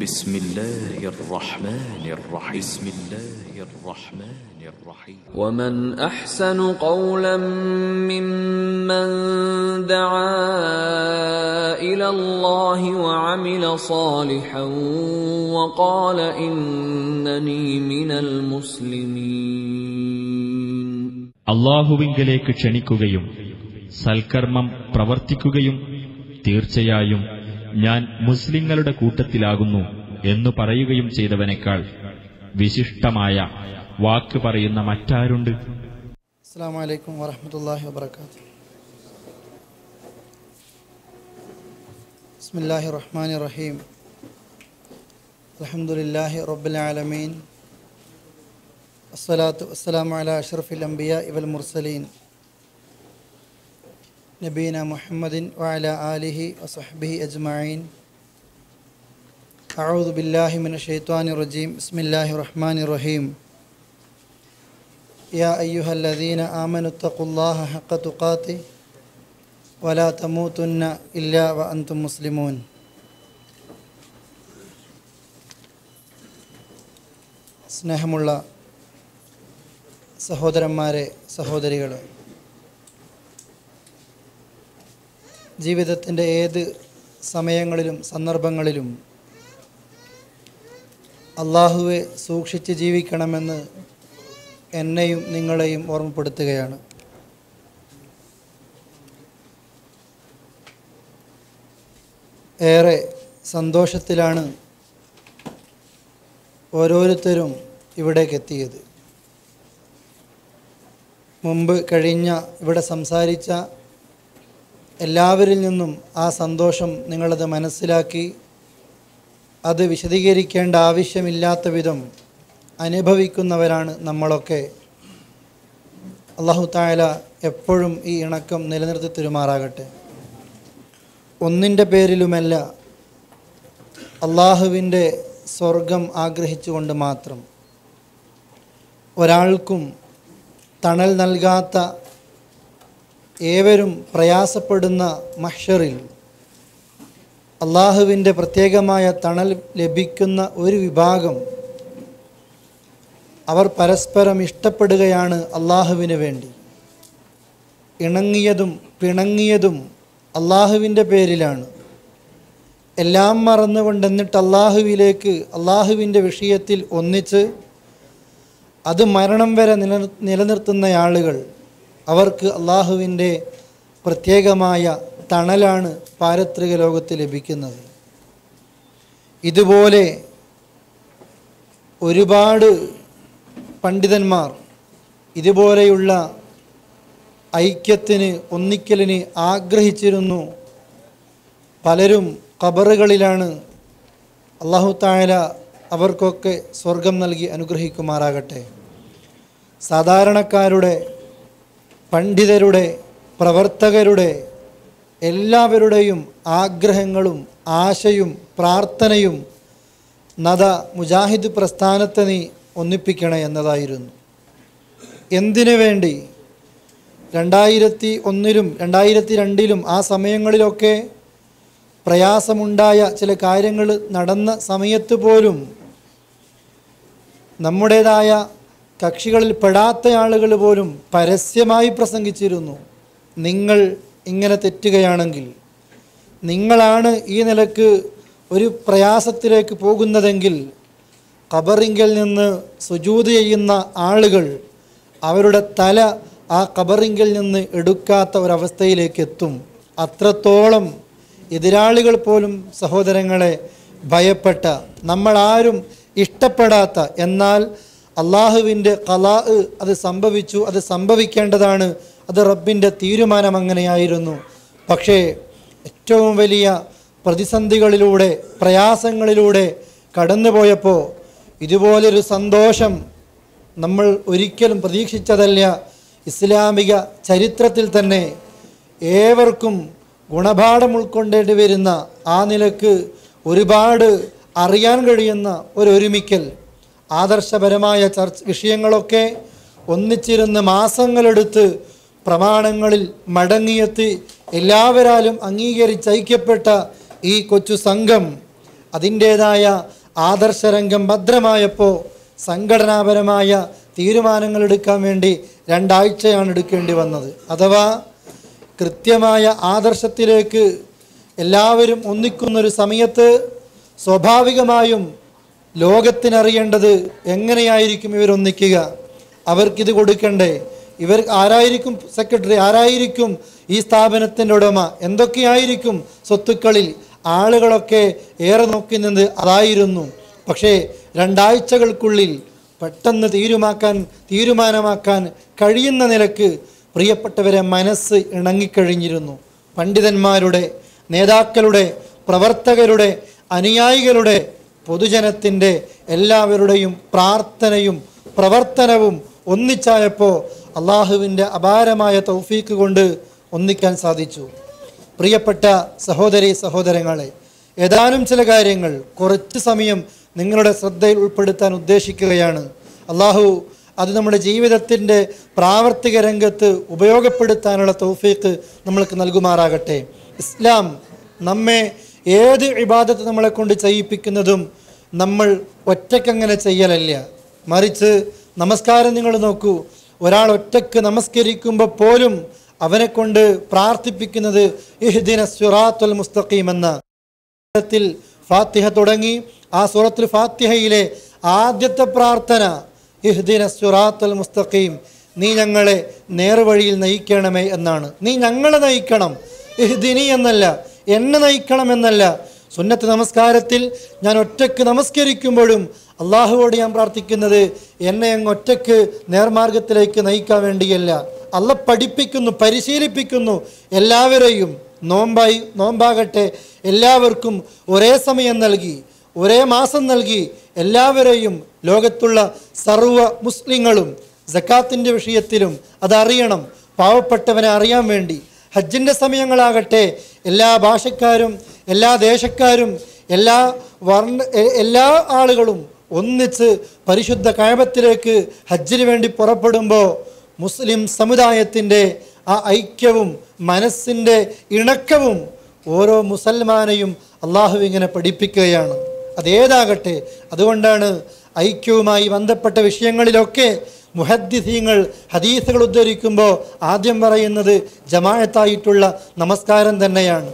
بسم الله الرحمن الرحيم بسم الله الرحمن الرحيم ومن احسن قولا ممن دعا الى الله وعمل صالحا وقال انني من المسلمين അള്ളാഹുവിങ്കലേക്ക് ക്ഷണിക്കുകയും സൽക്കർമ്മം പ്രവർത്തിക്കുകയും തീർച്ചയായും ഞാൻ മുസ്ലിങ്ങളുടെ കൂട്ടത്തിലാകുന്നു എന്നു പറയുകയും ചെയ്തവനേക്കാൾ വിശിഷ്ടമായ വാക്ക് പറയുന്ന മറ്റാരുണ്ട് السلام عليكم ورحمة الله وبركاته بسم الله الرحمن الرحيم الحمد لله رب العالمين الصلاة والسلام على أشرف الأنبياء والمرسلين نبينا محمد وعلى آله وصحبه أجمعين أعوذ بالله من الشيطان الرجيم بسم الله الرحمن الرحيم يا أيها الذين آمنوا اتقوا الله حق تقاته ولا تموتن إلا وأنتم مسلمون സ്നേഹമുള്ള സഹോദരന്മാരെ സഹോദരികൾ ജീവിതത്തിൻ്റെ ഏത് സമയങ്ങളിലും സന്ദർഭങ്ങളിലും അള്ളാഹുവെ സൂക്ഷിച്ച് ജീവിക്കണമെന്ന് എന്നെയും നിങ്ങളെയും ഓർമ്മപ്പെടുത്തുകയാണ് ഏറെ സന്തോഷത്തിലാണ് ഓരോരുത്തരും ഇവിടേക്ക് എത്തിയത് മുമ്പ് കഴിഞ്ഞ ഇവിടെ സംസാരിച്ച എല്ലാവരിൽ നിന്നും ആ സന്തോഷം നിങ്ങളത് മനസ്സിലാക്കി അത് വിശദീകരിക്കേണ്ട ആവശ്യമില്ലാത്ത വിധം അനുഭവിക്കുന്നവരാണ് നമ്മളൊക്കെ അള്ളാഹു തായാല എപ്പോഴും ഈ ഇണക്കം നിലനിർത്തി തരുമാറാകട്ടെ ഒന്നിൻ്റെ പേരിലുമല്ല അള്ളാഹുവിൻ്റെ സ്വർഗം ആഗ്രഹിച്ചുകൊണ്ട് മാത്രം ഒരാൾക്കും തണൽ നൽകാത്ത ഏവരും പ്രയാസപ്പെടുന്ന മഹ്ഷറിൽ അള്ളാഹുവിൻ്റെ പ്രത്യേകമായ തണൽ ലഭിക്കുന്ന ഒരു വിഭാഗം അവർ പരസ്പരം ഇഷ്ടപ്പെടുകയാണ് അള്ളാഹുവിന് വേണ്ടി ഇണങ്ങിയതും പിണങ്ങിയതും അള്ളാഹുവിൻ്റെ പേരിലാണ് എല്ലാം മറന്നുകൊണ്ട് എന്നിട്ട് അള്ളാഹുവിലേക്ക് അള്ളാഹുവിൻ്റെ വിഷയത്തിൽ ഒന്നിച്ച് അത് മരണം വരെ നില നിലനിർത്തുന്ന ആളുകൾ അവർക്ക് അള്ളാഹുവിൻ്റെ പ്രത്യേകമായ തണലാണ് പാരത്രിക ലോകത്ത് ലഭിക്കുന്നത് ഇതുപോലെ ഒരുപാട് പണ്ഡിതന്മാർ ഇതുപോലെയുള്ള ഐക്യത്തിന് ഒന്നിക്കലിന് ആഗ്രഹിച്ചിരുന്നു പലരും ഖബറുകളിലാണ് അള്ളാഹു തായാല അവർക്കൊക്കെ സ്വർഗം നൽകി അനുഗ്രഹിക്കുമാറാകട്ടെ സാധാരണക്കാരുടെ പണ്ഡിതരുടെ പ്രവർത്തകരുടെ എല്ലാവരുടെയും ആഗ്രഹങ്ങളും ആശയും പ്രാർത്ഥനയും നദ മുജാഹിദ് പ്രസ്ഥാനത്തെ നീ ഒന്നിപ്പിക്കണേ എന്നതായിരുന്നു എന്തിനു വേണ്ടി രണ്ടായിരത്തി ഒന്നിലും രണ്ടായിരത്തി രണ്ടിലും ആ സമയങ്ങളിലൊക്കെ പ്രയാസമുണ്ടായ ചില കാര്യങ്ങൾ നടന്ന സമയത്ത് പോലും നമ്മുടേതായ കക്ഷികളിൽ പെടാത്ത ആളുകൾ പോലും പരസ്യമായി പ്രസംഗിച്ചിരുന്നു നിങ്ങൾ ഇങ്ങനെ തെറ്റുകയാണെങ്കിൽ നിങ്ങളാണ് ഈ നിലക്ക് ഒരു പ്രയാസത്തിലേക്ക് പോകുന്നതെങ്കിൽ ഖബറിങ്കിൽ നിന്ന് സുജൂത് ചെയ്യുന്ന ആളുകൾ അവരുടെ തല ആ ഖബറിങ്കിൽ നിന്ന് എടുക്കാത്ത ഒരവസ്ഥയിലേക്ക് എത്തും അത്രത്തോളം എതിരാളികൾ പോലും സഹോദരങ്ങളെ ഭയപ്പെട്ട നമ്മളാരും ഇഷ്ടപ്പെടാത്ത എന്നാൽ അള്ളാഹുവിൻ്റെ കലാ അത് സംഭവിച്ചു അത് സംഭവിക്കേണ്ടതാണ് അത് റബ്ബിൻ്റെ തീരുമാനം അങ്ങനെയായിരുന്നു പക്ഷേ ഏറ്റവും വലിയ പ്രതിസന്ധികളിലൂടെ പ്രയാസങ്ങളിലൂടെ കടന്നുപോയപ്പോൾ ഇതുപോലൊരു സന്തോഷം നമ്മൾ ഒരിക്കലും പ്രതീക്ഷിച്ചതല്ല ഇസ്ലാമിക ചരിത്രത്തിൽ തന്നെ ഏവർക്കും ഗുണപാഠം ഉൾക്കൊണ്ടേണ്ടി വരുന്ന ആ നിലക്ക് ഒരുപാട് അറിയാൻ കഴിയുന്ന ഒരു ഒരുമിക്കൽ ആദർശപരമായ ചർച്ച വിഷയങ്ങളൊക്കെ ഒന്നിച്ചിരുന്ന് മാസങ്ങളെടുത്ത് പ്രമാണങ്ങളിൽ മടങ്ങിയെത്തി എല്ലാവരാലും അംഗീകരിച്ച് ഐക്യപ്പെട്ട ഈ കൊച്ചു സംഘം അതിൻ്റേതായ ആദർശരംഗം ഭദ്രമായപ്പോൾ സംഘടനാപരമായ തീരുമാനങ്ങൾ എടുക്കാൻ വേണ്ടി രണ്ടാഴ്ചയാണ് എടുക്കേണ്ടി വന്നത് അഥവാ കൃത്യമായ ആദർശത്തിലേക്ക് എല്ലാവരും ഒന്നിക്കുന്നൊരു സമയത്ത് സ്വാഭാവികമായും ലോകത്തിനറിയേണ്ടത് എങ്ങനെയായിരിക്കും ഇവർ ഒന്നിക്കുക അവർക്കിത് കൊടുക്കണ്ടേ ഇവർ ആരായിരിക്കും സെക്രട്ടറി ആരായിരിക്കും ഈ സ്ഥാപനത്തിൻ്റെ ഉടമ എന്തൊക്കെയായിരിക്കും സ്വത്തുക്കളിൽ ആളുകളൊക്കെ ഏറെ നോക്കുന്നത് അതായിരുന്നു പക്ഷേ രണ്ടാഴ്ചകൾക്കുള്ളിൽ പെട്ടെന്ന് തീരുമാക്കാൻ തീരുമാനമാക്കാൻ കഴിയുന്ന നിലക്ക് പ്രിയപ്പെട്ടവരെ മനസ്സ് ഇണങ്ങിക്കഴിഞ്ഞിരുന്നു പണ്ഡിതന്മാരുടെ നേതാക്കളുടെ പ്രവർത്തകരുടെ അനുയായികളുടെ പൊതുജനത്തിൻ്റെ എല്ലാവരുടെയും പ്രാർത്ഥനയും പ്രവർത്തനവും ഒന്നിച്ചായപ്പോൾ അള്ളാഹുവിൻ്റെ അപാരമായ തൗഫീക്ക് കൊണ്ട് ഒന്നിക്കാൻ സാധിച്ചു പ്രിയപ്പെട്ട സഹോദരി സഹോദരങ്ങളെ ഏതാനും ചില കാര്യങ്ങൾ കുറച്ച് സമയം നിങ്ങളുടെ ശ്രദ്ധയിൽ ഉൾപ്പെടുത്താൻ ഉദ്ദേശിക്കുകയാണ് അള്ളാഹു അത് നമ്മുടെ ജീവിതത്തിൻ്റെ പ്രാവർത്തിക രംഗത്ത് ഉപയോഗപ്പെടുത്താനുള്ള തൗഫീക്ക് നമ്മൾക്ക് നൽകുമാറാകട്ടെ ഇസ്ലാം നമ്മെ ഏത് ഇബാദത്ത് നമ്മളെ കൊണ്ട് ചെയ്യിപ്പിക്കുന്നതും നമ്മൾ ഒറ്റയ്ക്കങ്ങനെ ചെയ്യലല്ല മറിച്ച് നമസ്കാരം നിങ്ങൾ നോക്കൂ ഒരാൾ ഒറ്റയ്ക്ക് നമസ്കരിക്കുമ്പോൾ പോലും അവനെ കൊണ്ട് പ്രാർത്ഥിപ്പിക്കുന്നത് ഇഹ്ദിന സുറാത്തുൽ മുസ്തഖീം എന്ന സൂറത്തിൽ ഫാത്തിഹ തുടങ്ങി ആ സൂറത്തുൽ ഫാത്തിഹയിലെ ആദ്യത്തെ പ്രാർത്ഥന ഇഹ്ദിന സുറാത്തുൽ മുസ്തഖീം നീ ഞങ്ങളെ നേർവഴിയിൽ നയിക്കണമേ എന്നാണ് നീ ഞങ്ങളെ നയിക്കണം ഇഹ്ദിനി എന്നല്ല എന്നെ നയിക്കണം എന്നല്ല സുന്നത്ത് നമസ്കാരത്തിൽ ഞാൻ ഒറ്റയ്ക്ക് നമസ്കരിക്കുമ്പോഴും അള്ളാഹുവോട് ഞാൻ പ്രാർത്ഥിക്കുന്നത് എന്നെ അങ്ങ് ഒറ്റയ്ക്ക് നേർമാർഗത്തിലേക്ക് നയിക്കാൻ വേണ്ടിയല്ല അല്ല പഠിപ്പിക്കുന്നു പരിശീലിപ്പിക്കുന്നു എല്ലാവരെയും നോമ്പായി നോമ്പാകട്ടെ എല്ലാവർക്കും ഒരേ സമയം നൽകി ഒരേ മാസം നൽകി എല്ലാവരെയും ലോകത്തുള്ള സർവ മുസ്ലിങ്ങളും ജക്കാത്തിൻ്റെ വിഷയത്തിലും അതറിയണം പാവപ്പെട്ടവനെ അറിയാൻ വേണ്ടി ഹജ്ജിൻ്റെ സമയങ്ങളാകട്ടെ എല്ലാ ഭാഷക്കാരും എല്ലാ ദേശക്കാരും എല്ലാ വർണ്ണ എ- എല്ലാ ആളുകളും ഒന്നിച്ച് പരിശുദ്ധ കഴബത്തിലേക്ക് ഹജ്ജിന് വേണ്ടി പുറപ്പെടുമ്പോൾ മുസ്ലിം സമുദായത്തിൻ്റെ ആ ഐക്യവും മനസ്സിൻ്റെ ഇണക്കവും ഓരോ മുസൽമാനെയും അള്ളാഹു ഇങ്ങനെ പഠിപ്പിക്കുകയാണ് അതേതാകട്ടെ അതുകൊണ്ടാണ് ഐക്യവുമായി ബന്ധപ്പെട്ട വിഷയങ്ങളിലൊക്കെ മുഹദ്ദിസീങ്ങൾ ഹദീസുകൾ ഉദ്ധരിക്കുമ്പോൾ ആദ്യം പറയുന്നത് ജമാഅത്തായിട്ടുള്ള നമസ്കാരം തന്നെയാണ്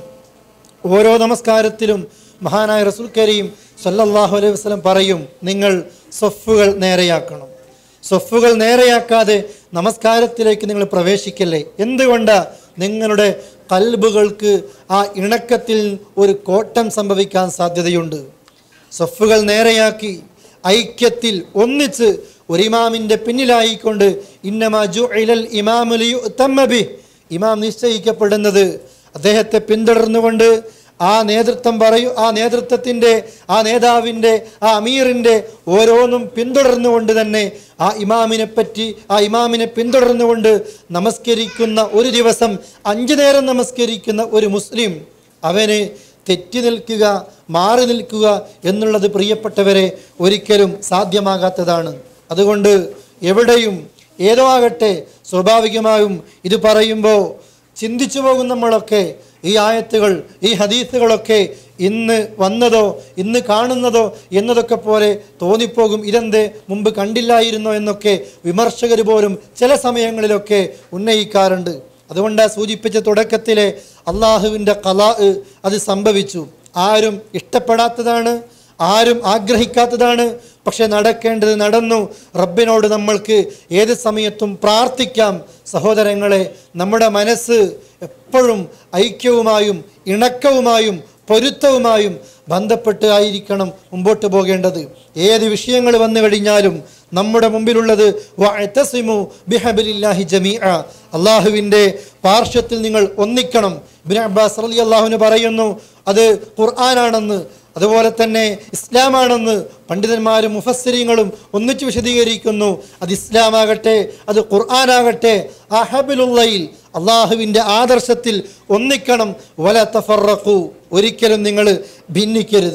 ഓരോ നമസ്കാരത്തിലും മഹാനായ റസൂൽ കരീം സല്ലല്ലാഹു അലൈഹി വസല്ലം പറയും നിങ്ങൾ സൊഫുകൾ നേരെയാക്കണം സൊഫുകൾ നേരെയാക്കാതെ നമസ്കാരത്തിലേക്ക് നിങ്ങൾ പ്രവേശിക്കല്ലേ എന്തുകൊണ്ടാ നിങ്ങളുടെ കൽബുകൾക്ക് ആ ഇണക്കത്തിൽ ഒരു കോട്ടം സംഭവിക്കാൻ സാധ്യതയുണ്ട് സൊഫുകൾ നേരെയാക്കി ഐക്യത്തിൽ ഒന്നിച്ച് ഒരു ഇമാമിൻ്റെ പിന്നിലായിക്കൊണ്ട് ഇന്നമാ ജുഇലൽ ഇമാമു ലിയുഅ്തമ്മ ബിഹ്. ഇമാം നിശ്ചയിക്കപ്പെടുന്നത് അദ്ദേഹത്തെ പിന്തുടർന്നുകൊണ്ട് ആ നേതൃത്വം പറയൂ ആ നേതൃത്വത്തിൻ്റെ ആ നേതാവിൻ്റെ ആ അമീറിൻ്റെ ഓരോന്നും പിന്തുടർന്നുകൊണ്ട് തന്നെ ആ ഇമാമിനെ പറ്റി ആ ഇമാമിനെ പിന്തുടർന്നുകൊണ്ട് നമസ്കരിക്കുന്ന ഒരു ദിവസം അഞ്ചു നേരം നമസ്കരിക്കുന്ന ഒരു മുസ്ലിം അവന് തെറ്റി നിൽക്കുക മാറി നിൽക്കുക എന്നുള്ളത് പ്രിയപ്പെട്ടവരെ ഒരിക്കലും സാധ്യമാകാത്തതാണ് അതുകൊണ്ട് എവിടെയും ഏതോ ആകട്ടെ സ്വാഭാവികമായും ഇത് പറയുമ്പോൾ ചിന്തിച്ചു പോകും നമ്മളൊക്കെ ഈ ആയത്തുകൾ ഈ ഹദീസുകളൊക്കെ ഇന്ന് വന്നതോ ഇന്ന് കാണുന്നതോ എന്നതൊക്കെ പോലെ തോന്നിപ്പോകും ഇതെന്തേ മുമ്പ് കണ്ടില്ലായിരുന്നോ എന്നൊക്കെ വിമർശകർ പോലും ചില സമയങ്ങളിലൊക്കെ ഉന്നയിക്കാറുണ്ട് അതുകൊണ്ടാണ് സൂചിപ്പിച്ച തുടക്കത്തിലെ അള്ളാഹുവിൻ്റെ കലാ അത് സംഭവിച്ചു ആരും ഇഷ്ടപ്പെടാത്തതാണ് ആരും ആഗ്രഹിക്കാത്തതാണ് പക്ഷെ നടക്കേണ്ടത് നടന്നു റബ്ബിനോട് നമ്മൾക്ക് ഏത് സമയത്തും പ്രാർത്ഥിക്കാം സഹോദരങ്ങളെ നമ്മുടെ മനസ്സ് എപ്പോഴും ഐക്യവുമായും ഇണക്കവുമായും പൊരുത്തവുമായും ബന്ധപ്പെട്ട് ആയിരിക്കണം മുമ്പോട്ട് പോകേണ്ടത് ഏത് വിഷയങ്ങൾ വന്നു കഴിഞ്ഞാലും നമ്മുടെ മുമ്പിലുള്ളത് വഅ്തസിമു ബിഹബിലില്ലാഹി ജമീഅ അള്ളാഹുവിൻ്റെ പാർശ്വത്തിൽ നിങ്ങൾ ഒന്നിക്കണം ഇബ്നു അബ്ബാസ് റളിയല്ലാഹുവിന് പറയുന്നു അത് ഖുർആനാണെന്ന് അതുപോലെ തന്നെ ഇസ്ലാമാണെന്ന് പണ്ഡിതന്മാരും മുഫസ്സിരിങ്ങളും ഒന്നിച്ച് വിശദീകരിക്കുന്നു അത് ഇസ്ലാമാകട്ടെ അത് ഖുർആനാകട്ടെ അഹബിലുള്ളയിൽ അള്ളാഹുവിൻ്റെ ആദർശത്തിൽ ഒന്നിക്കണം വല തഫറഖു ഒരിക്കലും നിങ്ങൾ ഭിന്നിക്കരുത്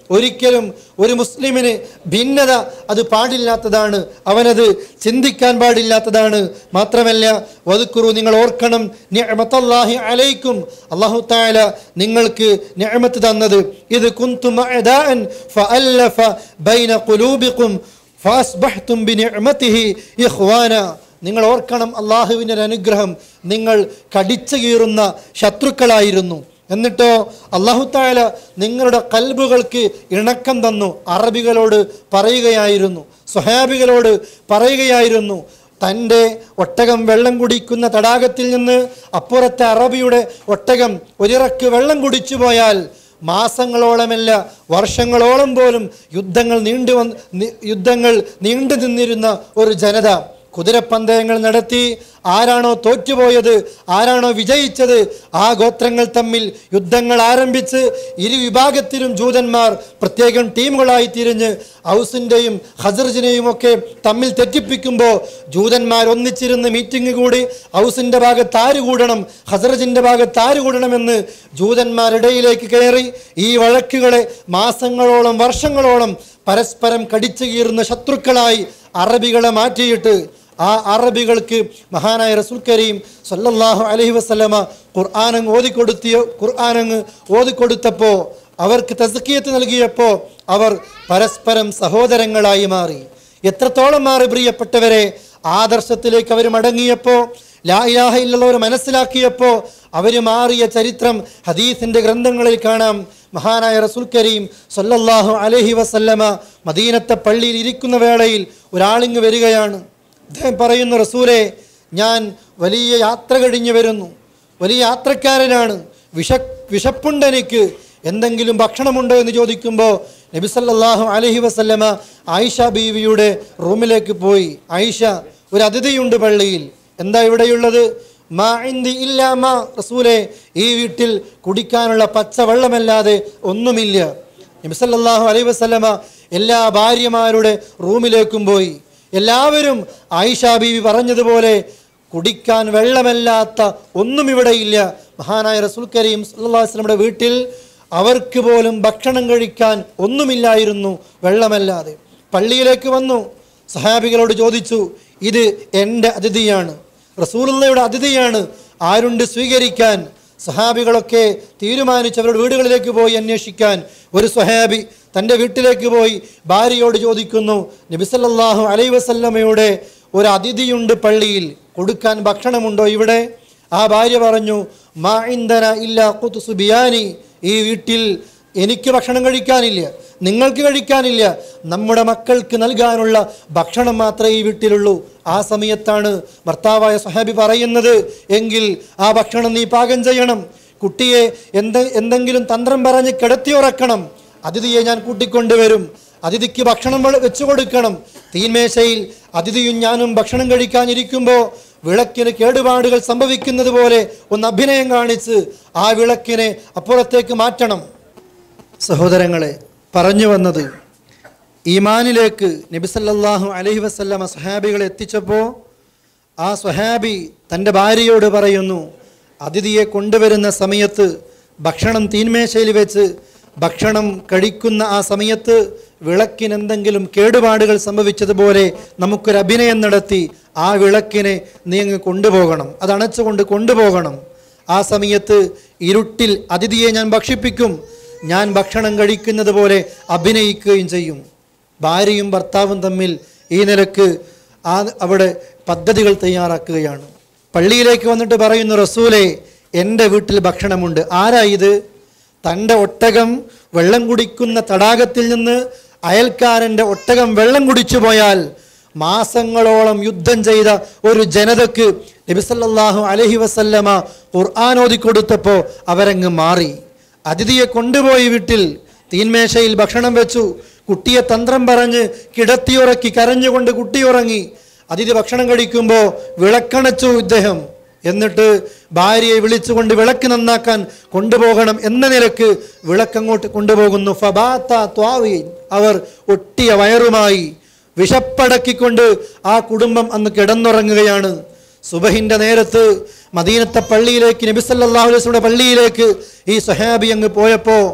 ഒരിക്കലും ഒരു മുസ്ലിമിന് ഭിന്നത അത് പാടില്ലാത്തതാണ് അവനത് ചിന്തിക്കാൻ പാടില്ലാത്തതാണ് മാത്രമല്ല വതുക്കുറു നിങ്ങൾ ഓർക്കണം നിഅമത്തല്ലാഹി അലൈക്കും അല്ലാഹു തആല നിങ്ങൾക്ക് നിഅമത്ത് തന്നത് ഇത് കുന്തും അദാഅൻ ഫഅല്ലഫ ബൈന ഖുലൂബിക്കും ഫാസ്ബഹ്തും ബിനിഅമതിഹി ഇഖ്വാന നിങ്ങൾ ഓർക്കണം അള്ളാഹുവിൻ്റെ ഒരു അനുഗ്രഹം നിങ്ങൾ കടിച്ചു കീറുന്ന ശത്രുക്കളായിരുന്നു എന്നിട്ടോ അള്ളാഹു താല നിങ്ങളുടെ കൽബുകൾക്ക് ഇണക്കം തന്നു അറബികളോട് പറയുകയായിരുന്നു സ്വഹാബികളോട് പറയുകയായിരുന്നു തൻ്റെ ഒട്ടകം വെള്ളം കുടിക്കുന്ന തടാകത്തിൽ നിന്ന് അപ്പുറത്തെ അറബിയുടെ ഒട്ടകം ഒരിറക്ക് വെള്ളം കുടിച്ചു പോയാൽ മാസങ്ങളോളമല്ല വർഷങ്ങളോളം പോലും യുദ്ധങ്ങൾ നീണ്ടു വന്ന് നി- യുദ്ധങ്ങൾ നീണ്ടു നിന്നിരുന്ന ഒരു ജനത കുതിരപ്പന്തയങ്ങൾ നടത്തി ആരാണോ തോറ്റുപോയത് ആരാണോ വിജയിച്ചത് ആ ഗോത്രങ്ങൾ തമ്മിൽ യുദ്ധങ്ങൾ ആരംഭിച്ച് ഇരു വിഭാഗത്തിലും ജൂതന്മാർ പ്രത്യേകം ടീമുകളായി തിരിഞ്ഞ് ഔസിൻ്റെയും ഹസർജിനെയും ഒക്കെ തമ്മിൽ തെറ്റിപ്പിക്കുമ്പോൾ ജൂതന്മാർ ഒന്നിച്ചിരുന്ന് മീറ്റിംഗ് കൂടി ഔസിൻ്റെ ഭാഗത്ത് ആര് കൂടണം ഹസറജിൻ്റെ ഭാഗത്ത് ആര് കൂടണമെന്ന് ജൂതന്മാരിടയിലേക്ക് കയറി ഈ വഴക്കുകളെ മാസങ്ങളോളം വർഷങ്ങളോളം പരസ്പരം കടിച്ചു കീറുന്ന ശത്രുക്കളായി അറബികളെ മാറ്റിയിട്ട് ആ അറബികൾക്ക് മഹാനായ റസൂൽ കരീം സല്ലല്ലാഹു അലൈഹി വസല്ലമ ഖുർആാനങ്ങ് ഓതിക്കൊടുത്തിയോ ഖുർആാനങ്ങ് ഓതിക്കൊടുത്തപ്പോൾ അവർക്ക് തസ്കിയത്ത് നൽകിയപ്പോൾ അവർ പരസ്പരം സഹോദരങ്ങളായി മാറി എത്രത്തോളം മാറി പ്രിയപ്പെട്ടവരെ ആദർശത്തിലേക്ക് അവർ മടങ്ങിയപ്പോൾ ലാ ഇലാഹ ഇല്ലല്ലവർ മനസ്സിലാക്കിയപ്പോൾ അവർ മാറിയ ചരിത്രം ഹദീസിൻ്റെ ഗ്രന്ഥങ്ങളിൽ കാണാം മഹാനായ റസൂൽ കരീം സല്ലല്ലാഹു അലൈഹി വസല്ലമ മദീനത്തെ പള്ളിയിൽ ഇരിക്കുന്ന വേളയിൽ ഒരാളിങ്ങ് വരികയാണ് അദ്ദേഹം പറയുന്നു റസൂലെ ഞാൻ വലിയ യാത്ര കഴിഞ്ഞു വരുന്നു വലിയ യാത്രക്കാരനാണ് വിഷ വിശപ്പുണ്ട് എനിക്ക് എന്തെങ്കിലും ഭക്ഷണമുണ്ടോ എന്ന് ചോദിക്കുമ്പോൾ നബി സല്ലല്ലാഹു അലൈഹി വസല്ലമ ആയിഷ ബീവിയുടെ റൂമിലേക്ക് പോയി ആയിഷ ഒരു അതിഥിയുണ്ട് പള്ളിയിൽ എന്താ ഇവിടെയുള്ളത് മാ ഇന്ദി ഇല്ലാ മാ റസൂലെ ഈ വീട്ടിൽ കുടിക്കാനുള്ള പച്ചവെള്ളമല്ലാതെ ഒന്നുമില്ല നബി സല്ലല്ലാഹു അലൈഹി വസല്ലമ എല്ലാ ഭാര്യമാരുടെ റൂമിലേക്കും പോയി എല്ലാവരും ആയിഷ ബീവി പറഞ്ഞതുപോലെ കുടിക്കാൻ വെള്ളമല്ലാത്ത ഒന്നും ഇവിടെയില്ല മഹാനായ റസൂൽ കരീം സല്ലല്ലാഹു അലൈഹി വസല്ലമയുടെ വീട്ടിൽ അവർക്ക് പോലും ഭക്ഷണം കഴിക്കാൻ ഒന്നുമില്ലായിരുന്നു വെള്ളമല്ലാതെ പള്ളിയിലേക്ക് വന്നു സഹാബികളോട് ചോദിച്ചു ഇത് എൻ്റെ അതിഥിയാണ് റസൂലുള്ളയുടെ അതിഥിയാണ് ആരുണ്ട് സ്വീകരിക്കാൻ സഹാബികളൊക്കെ തീരുമാനിച്ച് അവരുടെ വീടുകളിലേക്ക് പോയി അന്വേഷിക്കാൻ ഒരു സ്വഹാബി തൻ്റെ വീട്ടിലേക്ക് പോയി ഭാര്യയോട് ചോദിക്കുന്നു നബിസല്ലാഹു അലൈ വസല്ലമയുടെ ഒരു അതിഥിയുണ്ട് പള്ളിയിൽ കൊടുക്കാൻ ഭക്ഷണമുണ്ടോ ഇവിടെ ആ ഭാര്യ പറഞ്ഞു മാ ഇന്ധന ഇല്ല കുത്തുസു ബിയാനി ഈ വീട്ടിൽ എനിക്ക് ഭക്ഷണം കഴിക്കാനില്ല നിങ്ങൾക്ക് കഴിക്കാനില്ല നമ്മുടെ മക്കൾക്ക് നൽകാനുള്ള ഭക്ഷണം മാത്രമേ ഈ വീട്ടിലുള്ളൂ ആ സമയത്താണ് ഭർത്താവായ സഹാബി പറയുന്നത് എങ്കിൽ ആ ഭക്ഷണം നീ പാകം ചെയ്യണം കുട്ടിയെ എന്ത് എന്തെങ്കിലും തന്ത്രം പറഞ്ഞ് കിടത്തി ഉറക്കണം അതിഥിയെ ഞാൻ കൂട്ടിക്കൊണ്ടുവരും അതിഥിക്ക് ഭക്ഷണം വെ- വെച്ചു കൊടുക്കണം തീന്മേശയിൽ അതിഥിയും ഞാനും ഭക്ഷണം കഴിക്കാനിരിക്കുമ്പോൾ വിളക്കിന് കേടുപാടുകൾ സംഭവിക്കുന്നത് പോലെ ഒന്ന് അഭിനയം കാണിച്ച് ആ വിളക്കിനെ അപ്പുറത്തേക്ക് മാറ്റണം സഹോദരങ്ങളെ പറഞ്ഞു വന്നത് ഈമാനിലേക്ക് നബിസല്ലാഹു അലൈഹി വസല്ലമ സഹാബികളെ എത്തിച്ചപ്പോൾ ആ സ്വഹാബി തൻ്റെ ഭാര്യയോട് പറയുന്നു അതിഥിയെ കൊണ്ടുവരുന്ന സമയത്ത് ഭക്ഷണം തീന്മേശയിൽ വെച്ച് ഭക്ഷണം കഴിക്കുന്ന ആ സമയത്ത് വിളക്കിന് എന്തെങ്കിലും കേടുപാടുകൾ സംഭവിച്ചതുപോലെ നമുക്കൊരു അഭിനയം നടത്തി ആ വിളക്കിനെ നീ അങ്ങ് കൊണ്ടുപോകണം അത് അണച്ചുകൊണ്ട് കൊണ്ടുപോകണം ആ സമയത്ത് ഇരുട്ടിൽ അതിഥിയെ ഞാൻ ഭക്ഷിപ്പിക്കും ഞാൻ ഭക്ഷണം കഴിക്കുന്നത് പോലെ അഭിനയിക്കുകയും ചെയ്യും ഭാര്യയും ഭർത്താവും തമ്മിൽ ഈ നിലക്ക് ആ അവിടെ പദ്ധതികൾ തയ്യാറാക്കുകയാണ് പള്ളിയിലേക്ക് വന്നിട്ട് പറയുന്നു റസൂലെ എൻ്റെ വീട്ടിൽ ഭക്ഷണമുണ്ട് ആരാ ഇത് തൻ്റെ ഒട്ടകം വെള്ളം കുടിക്കുന്ന തടാകത്തിൽ നിന്ന് അയൽക്കാരൻ്റെ ഒട്ടകം വെള്ളം കുടിച്ചു പോയാൽ മാസങ്ങളോളം യുദ്ധം ചെയ്ത ഒരു ജനതക്ക് നബിസല്ലാഹു അലഹി വസല്ലമ ഖുർആൻ ഓതി കൊടുത്തപ്പോൾ അവരങ്ങ് മാറി അതിഥിയെ കൊണ്ടുപോയി വീട്ടിൽ തീന്മേശയിൽ ഭക്ഷണം വെച്ചു കുട്ടിയെ തന്ത്രം പറഞ്ഞ് കിടത്തിയുറക്കി കരഞ്ഞുകൊണ്ട് കുട്ടി ഉറങ്ങി അതിഥി ഭക്ഷണം കഴിക്കുമ്പോൾ വിളക്കണച്ചു ഇദ്ദേഹം എന്നിട്ട് ഭാര്യയെ വിളിച്ചുകൊണ്ട് വിളക്ക് നന്നാക്കാൻ കൊണ്ടുപോകണം എന്ന നിലക്ക് വിളക്കങ്ങോട്ട് കൊണ്ടുപോകുന്നു ഫബാത്ത ത്വാവി അവർ ഒട്ടിയ വയറുമായി വിശപ്പടക്കിക്കൊണ്ട് ആ കുടുംബം അന്ന് കിടന്നുറങ്ങുകയാണ് സുബഹിന്റെ നേരത്ത് മദീനത്തെ പള്ളിയിലേക്ക് നബിസല്ലാഹു അലൈഹിയുടെ പള്ളിയിലേക്ക് ഈ സുഹാബി അങ്ങ് പോയപ്പോൾ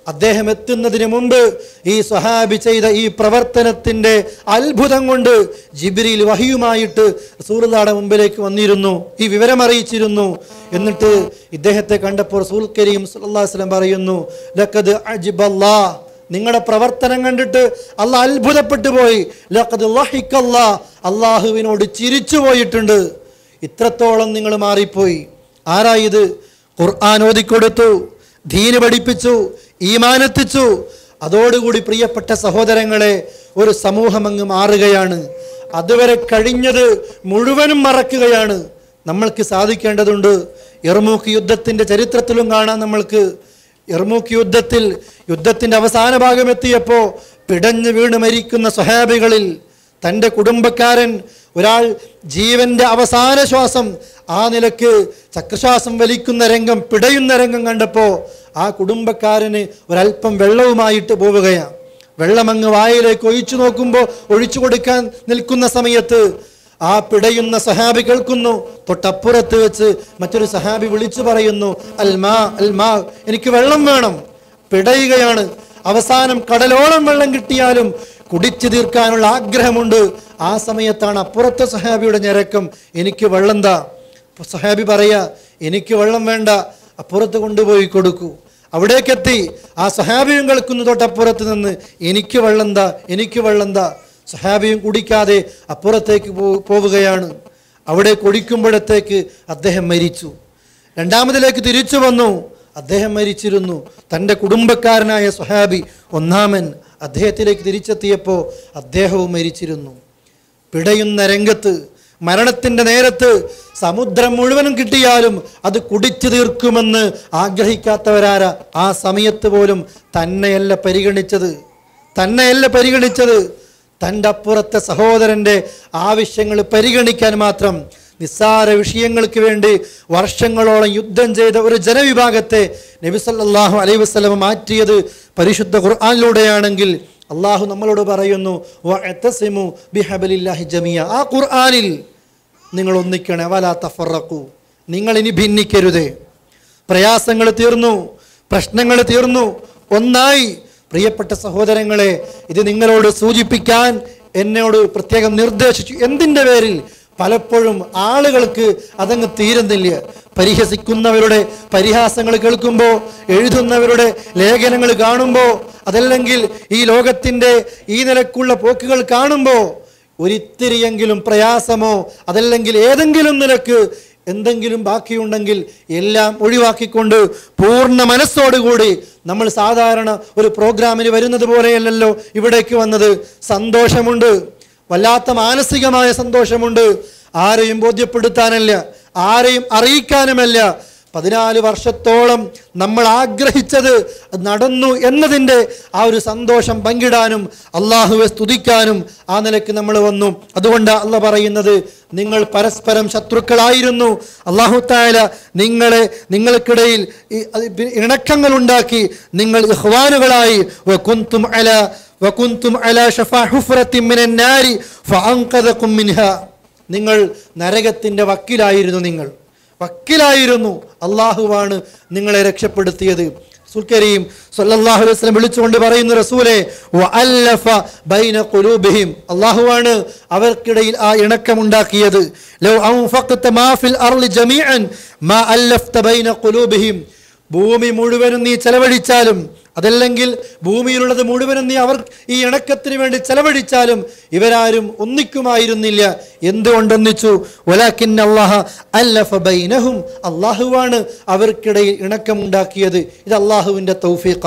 അദ്ദേഹം എത്തുന്നതിന് മുമ്പ് ഈ സ്വഹാബി ചെയ്ത ഈ പ്രവർത്തനത്തിന്റെ അത്ഭുതം കൊണ്ട് ജിബ്രീൽ വഹിയുമായിട്ട് റസൂലുള്ളാടെ മുമ്പിലേക്ക് വന്നിരുന്നു ഈ വിവരം അറിയിച്ചിരുന്നു എന്നിട്ട് ഇദ്ദേഹത്തെ കണ്ടപ്പോൾ റസൂൽ കരീം സല്ലല്ലാഹു അലൈഹി വസല്ലം പറയുന്നു ലഖദ് അജ്ബല്ലാ നിങ്ങളുടെ പ്രവർത്തനം കണ്ടിട്ട് അള്ളാഹ് അത്ഭുതപ്പെട്ടു പോയി ലഖദ് ലഹിക്കല്ലാ അള്ളാഹുവിനോട് ചിരിച്ചു പോയിട്ടുണ്ട് ഇത്രത്തോളം നിങ്ങൾ മാറിപ്പോയി ആരാ ഇത് ഖുർആൻ ഓതിക്കൊടുത്തു ദീന് പഠിപ്പിച്ചു ഈമാനെത്തിച്ചു അതോടുകൂടി പ്രിയപ്പെട്ട സഹോദരങ്ങളെ ഒരു സമൂഹം അങ്ങ് മാറുകയാണ് അതുവരെ കഴിഞ്ഞത് മുഴുവനും മറക്കുകയാണ് നമ്മൾക്ക് സാധിക്കേണ്ടതുണ്ട് എർമൂക്ക് യുദ്ധത്തിന്റെ ചരിത്രത്തിലും കാണാം നമ്മൾക്ക് എർമൂക്ക് യുദ്ധത്തിൽ യുദ്ധത്തിന്റെ അവസാന ഭാഗം എത്തിയപ്പോൾ പിടഞ്ഞു വീണ് മരിക്കുന്ന സ്വഹാബികളിൽ തൻ്റെ കുടുംബക്കാരൻ ഒരാൾ ജീവന്റെ അവസാന ശ്വാസം ആ നിലക്ക് ചക്രശ്വാസം വലിക്കുന്ന രംഗം പിടയുന്ന രംഗം കണ്ടപ്പോൾ ആ കുടുംബക്കാരന് ഒരല്പം വെള്ളവുമായിട്ട് പോവുകയാണ് വെള്ളമങ്ങ് വായിലേക്ക് ഒഴിച്ചു നോക്കുമ്പോൾ ഒഴിച്ചു കൊടുക്കാൻ നിൽക്കുന്ന സമയത്ത് ആ പിടയുന്ന സഹാബി കേൾക്കുന്നു തൊട്ടപ്പുറത്ത് വെച്ച് മറ്റൊരു സഹാബി വിളിച്ചു പറയുന്നു അൽമാ അൽമാ എനിക്ക് വെള്ളം വേണം പിടയുകയാണ് അവസാനം കടലോളം വെള്ളം കിട്ടിയാലും കുടിച്ചു തീർക്കാനുള്ള ആഗ്രഹമുണ്ട് ആ സമയത്താണ് അപ്പുറത്തെ സഹാബിയുടെ ഞരക്കം എനിക്ക് വെള്ളം താ അപ്പൊ സഹാബി പറയാ എനിക്ക് വെള്ളം വേണ്ട അപ്പുറത്ത് കൊണ്ടുപോയി കൊടുക്കൂ അവിടേക്കെത്തി ആ സഹാബിയും കേൾക്കുന്നു തൊട്ടപ്പുറത്ത് നിന്ന് എനിക്ക് വെള്ളം താ എനിക്ക് വെള്ളം താ സഹാബിയും കുടിക്കാതെ അപ്പുറത്തേക്ക് പോ- പോവുകയാണ് അവിടെ കുടിക്കുമ്പോഴത്തേക്ക് അദ്ദേഹം മരിച്ചു രണ്ടാമതിലേക്ക് തിരിച്ചു വന്നു അദ്ദേഹം മരിച്ചിരുന്നു തൻ്റെ കുടുംബക്കാരനായ സുഹാബി ഒന്നാമൻ അദ്ദേഹത്തിലേക്ക് തിരിച്ചെത്തിയപ്പോൾ അദ്ദേഹവും മരിച്ചിരുന്നു പിടയുന്ന രംഗത്ത് മരണത്തിൻ്റെ നേരത്ത് സമുദ്രം മുഴുവനും കിട്ടിയാലും അത് കുടിച്ചു തീർക്കുമെന്ന് ആഗ്രഹിക്കാത്തവരാരാ ആ സമയത്ത് പോലും തന്നെയല്ല പരിഗണിച്ചത് തന്നെയല്ല പരിഗണിച്ചത് തൻ്റെ അപ്പുറത്തെ സഹോദരൻ്റെ ആവശ്യങ്ങൾ പരിഗണിക്കാൻ മാത്രം നിസ്സാര വിഷയങ്ങൾക്ക് വേണ്ടി വർഷങ്ങളോളം യുദ്ധം ചെയ്ത ഒരു ജനവിഭാഗത്തെ നബി സല്ലല്ലാഹു അലൈഹി വസല്ലം മാറ്റിയത് പരിശുദ്ധ ഖുർആനിലൂടെയാണെങ്കിൽ അള്ളാഹു നമ്മളോട് പറയുന്നു വഅതസിമു ബിഹബലില്ലാഹി ജമിയ ആ ഖുർആനിൽ നിങ്ങൾ ഒന്നിക്കണേ വലാ തഫറഖു നിങ്ങൾ ഇനി ഭിന്നിക്കരുതേ പ്രയാസങ്ങൾ തീർന്നു പ്രശ്നങ്ങൾ തീർന്നു ഒന്നായി പ്രിയപ്പെട്ട സഹോദരങ്ങളെ ഇത് നിങ്ങളോട് സൂചിപ്പിക്കാൻ എന്നോട് പ്രത്യേകം നിർദ്ദേശിച്ചു എന്തിൻ്റെ പേരിൽ പലപ്പോഴും ആളുകൾക്ക് അതങ്ങ് തീരുന്നില്ല പരിഹസിക്കുന്നവരുടെ പരിഹാസങ്ങൾ കേൾക്കുമ്പോൾ എഴുതുന്നവരുടെ ലേഖനങ്ങൾ കാണുമ്പോൾ അതല്ലെങ്കിൽ ഈ ലോകത്തിൻ്റെ ഈ നിലക്കുള്ള പോക്കുകൾ കാണുമ്പോൾ ഒരിത്തിരിയെങ്കിലും പ്രയാസമോ അതല്ലെങ്കിൽ ഏതെങ്കിലും നിലക്ക് എന്തെങ്കിലും ബാക്കിയുണ്ടെങ്കിൽ എല്ലാം ഒഴിവാക്കിക്കൊണ്ട് പൂർണ്ണ മനസ്സോടുകൂടി നമ്മൾ സാധാരണ ഒരു പ്രോഗ്രാമിന് വരുന്നത് പോലെയല്ലല്ലോ ഇവിടേക്ക് വന്നത് സന്തോഷമുണ്ട് വല്ലാത്ത മാനസികമായ സന്തോഷമുണ്ട് ആരെയും ബോധ്യപ്പെടുത്താനല്ല ആരെയും അറിയിക്കാനുമല്ല പതിനാല് വർഷത്തോളം നമ്മൾ ആഗ്രഹിച്ചത് അത് നടന്നു എന്നതിൻ്റെ ആ ഒരു സന്തോഷം പങ്കിടാനും അള്ളാഹുവെ സ്തുതിക്കാനും ആ നിലയ്ക്ക് നമ്മൾ വന്നു അതുകൊണ്ട് അല്ല പറയുന്നത് നിങ്ങൾ പരസ്പരം ശത്രുക്കളായിരുന്നു അള്ളാഹു തായാല നിങ്ങളെ നിങ്ങൾക്കിടയിൽ ഈ അത് പി- ഇണക്കങ്ങൾ ഉണ്ടാക്കി നിങ്ങൾ ഇഹ്വാനുകളായി വകുന്തും അല വകുന്തും അല ഷഫാ ഹുഫ്രത്തിൻ മിനൻ നാരി ഫഅൻഖദകും മിൻഹാ നിങ്ങൾ നരകത്തിൻ്റെ വക്കിലായിരുന്നു നിങ്ങൾ വക്കിലായിരുന്നു അള്ളാഹുവാണ് നിങ്ങളെ രക്ഷപ്പെടുത്തിയത് സുൽക്കരീം സല്ലല്ലാഹു അലൈഹി വസല്ലം വിളിച്ചുകൊണ്ട് പറയുന്നു റസൂലെ വഅല്ലഫ ബൈന ഖുലൂബിഹിം അള്ളാഹുവാണ് അവർക്കിടയിൽ ആ ഇണക്കമുണ്ടാക്കിയത് ലൗ അൻഫഖത മാ ഫിൽ അർളി ജമീഅൻ മാ അല്ലഫ്ത ബൈന ഖുലൂബിഹിം ഭൂമി മുഴുവനും നീ ചെലവഴിച്ചാലും അതല്ലെങ്കിൽ ഭൂമിയിലുള്ളത് മുഴുവനും നീ അവർ ഈ ഇണക്കത്തിന് വേണ്ടി ചെലവഴിച്ചാലും ഇവരാരും ഒന്നിക്കുമായിരുന്നില്ല എന്തുകൊണ്ടൊന്നിച്ചു വലാക്കിൻ അള്ളാഹ അല്ലഫ ബൈനഹും അള്ളാഹുവാണ് അവർക്കിടയിൽ ഇണക്കമുണ്ടാക്കിയത് ഇത് അള്ളാഹുവിൻ്റെ തൗഫീഖ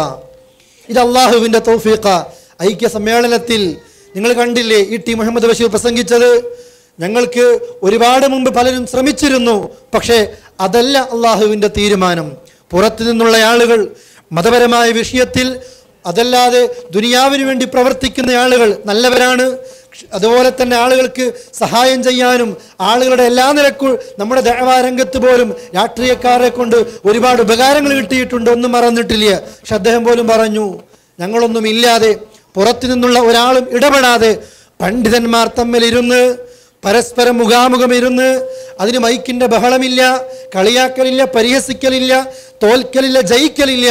ഇത് അള്ളാഹുവിൻ്റെ തൗഫീഖ ഐക്യ സമ്മേളനത്തിൽ നിങ്ങൾ കണ്ടില്ലേ ഈ ടി മുഹമ്മദ് ബഷീർ പ്രസംഗിച്ചത് ഞങ്ങൾക്ക് ഒരുപാട് മുമ്പ് പലരും ശ്രമിച്ചിരുന്നു പക്ഷേ അതല്ല അള്ളാഹുവിൻ്റെ തീരുമാനം പുറത്തു നിന്നുള്ള ആളുകൾ മതപരമായ വിഷയത്തിൽ അതല്ലാതെ ദുനിയാവിന് വേണ്ടി പ്രവർത്തിക്കുന്ന ആളുകൾ നല്ലവരാണ് അതുപോലെ തന്നെ ആളുകൾക്ക് സഹായം ചെയ്യാനും ആളുകളുടെ എല്ലാ നിലക്കും നമ്മുടെ ദേവാരംഗത്ത് പോലും രാഷ്ട്രീയക്കാരെ കൊണ്ട് ഒരുപാട് ഉപകാരങ്ങൾ കിട്ടിയിട്ടുണ്ട് ഒന്നും മറന്നിട്ടില്ല പക്ഷെ അദ്ദേഹം പോലും പറഞ്ഞു ഞങ്ങളൊന്നും ഇല്ലാതെ പുറത്തു നിന്നുള്ള ഒരാളും ഇടപെടാതെ പണ്ഡിതന്മാർ തമ്മിലിരുന്ന് പരസ്പരം മുഖാമുഖം ഇരുന്ന് അതിന് മൈക്കിന്റെ ബഹളമില്ല കളിയാക്കലില്ല പരിഹസിക്കലില്ല തോൽക്കലില്ല ജയിക്കലില്ല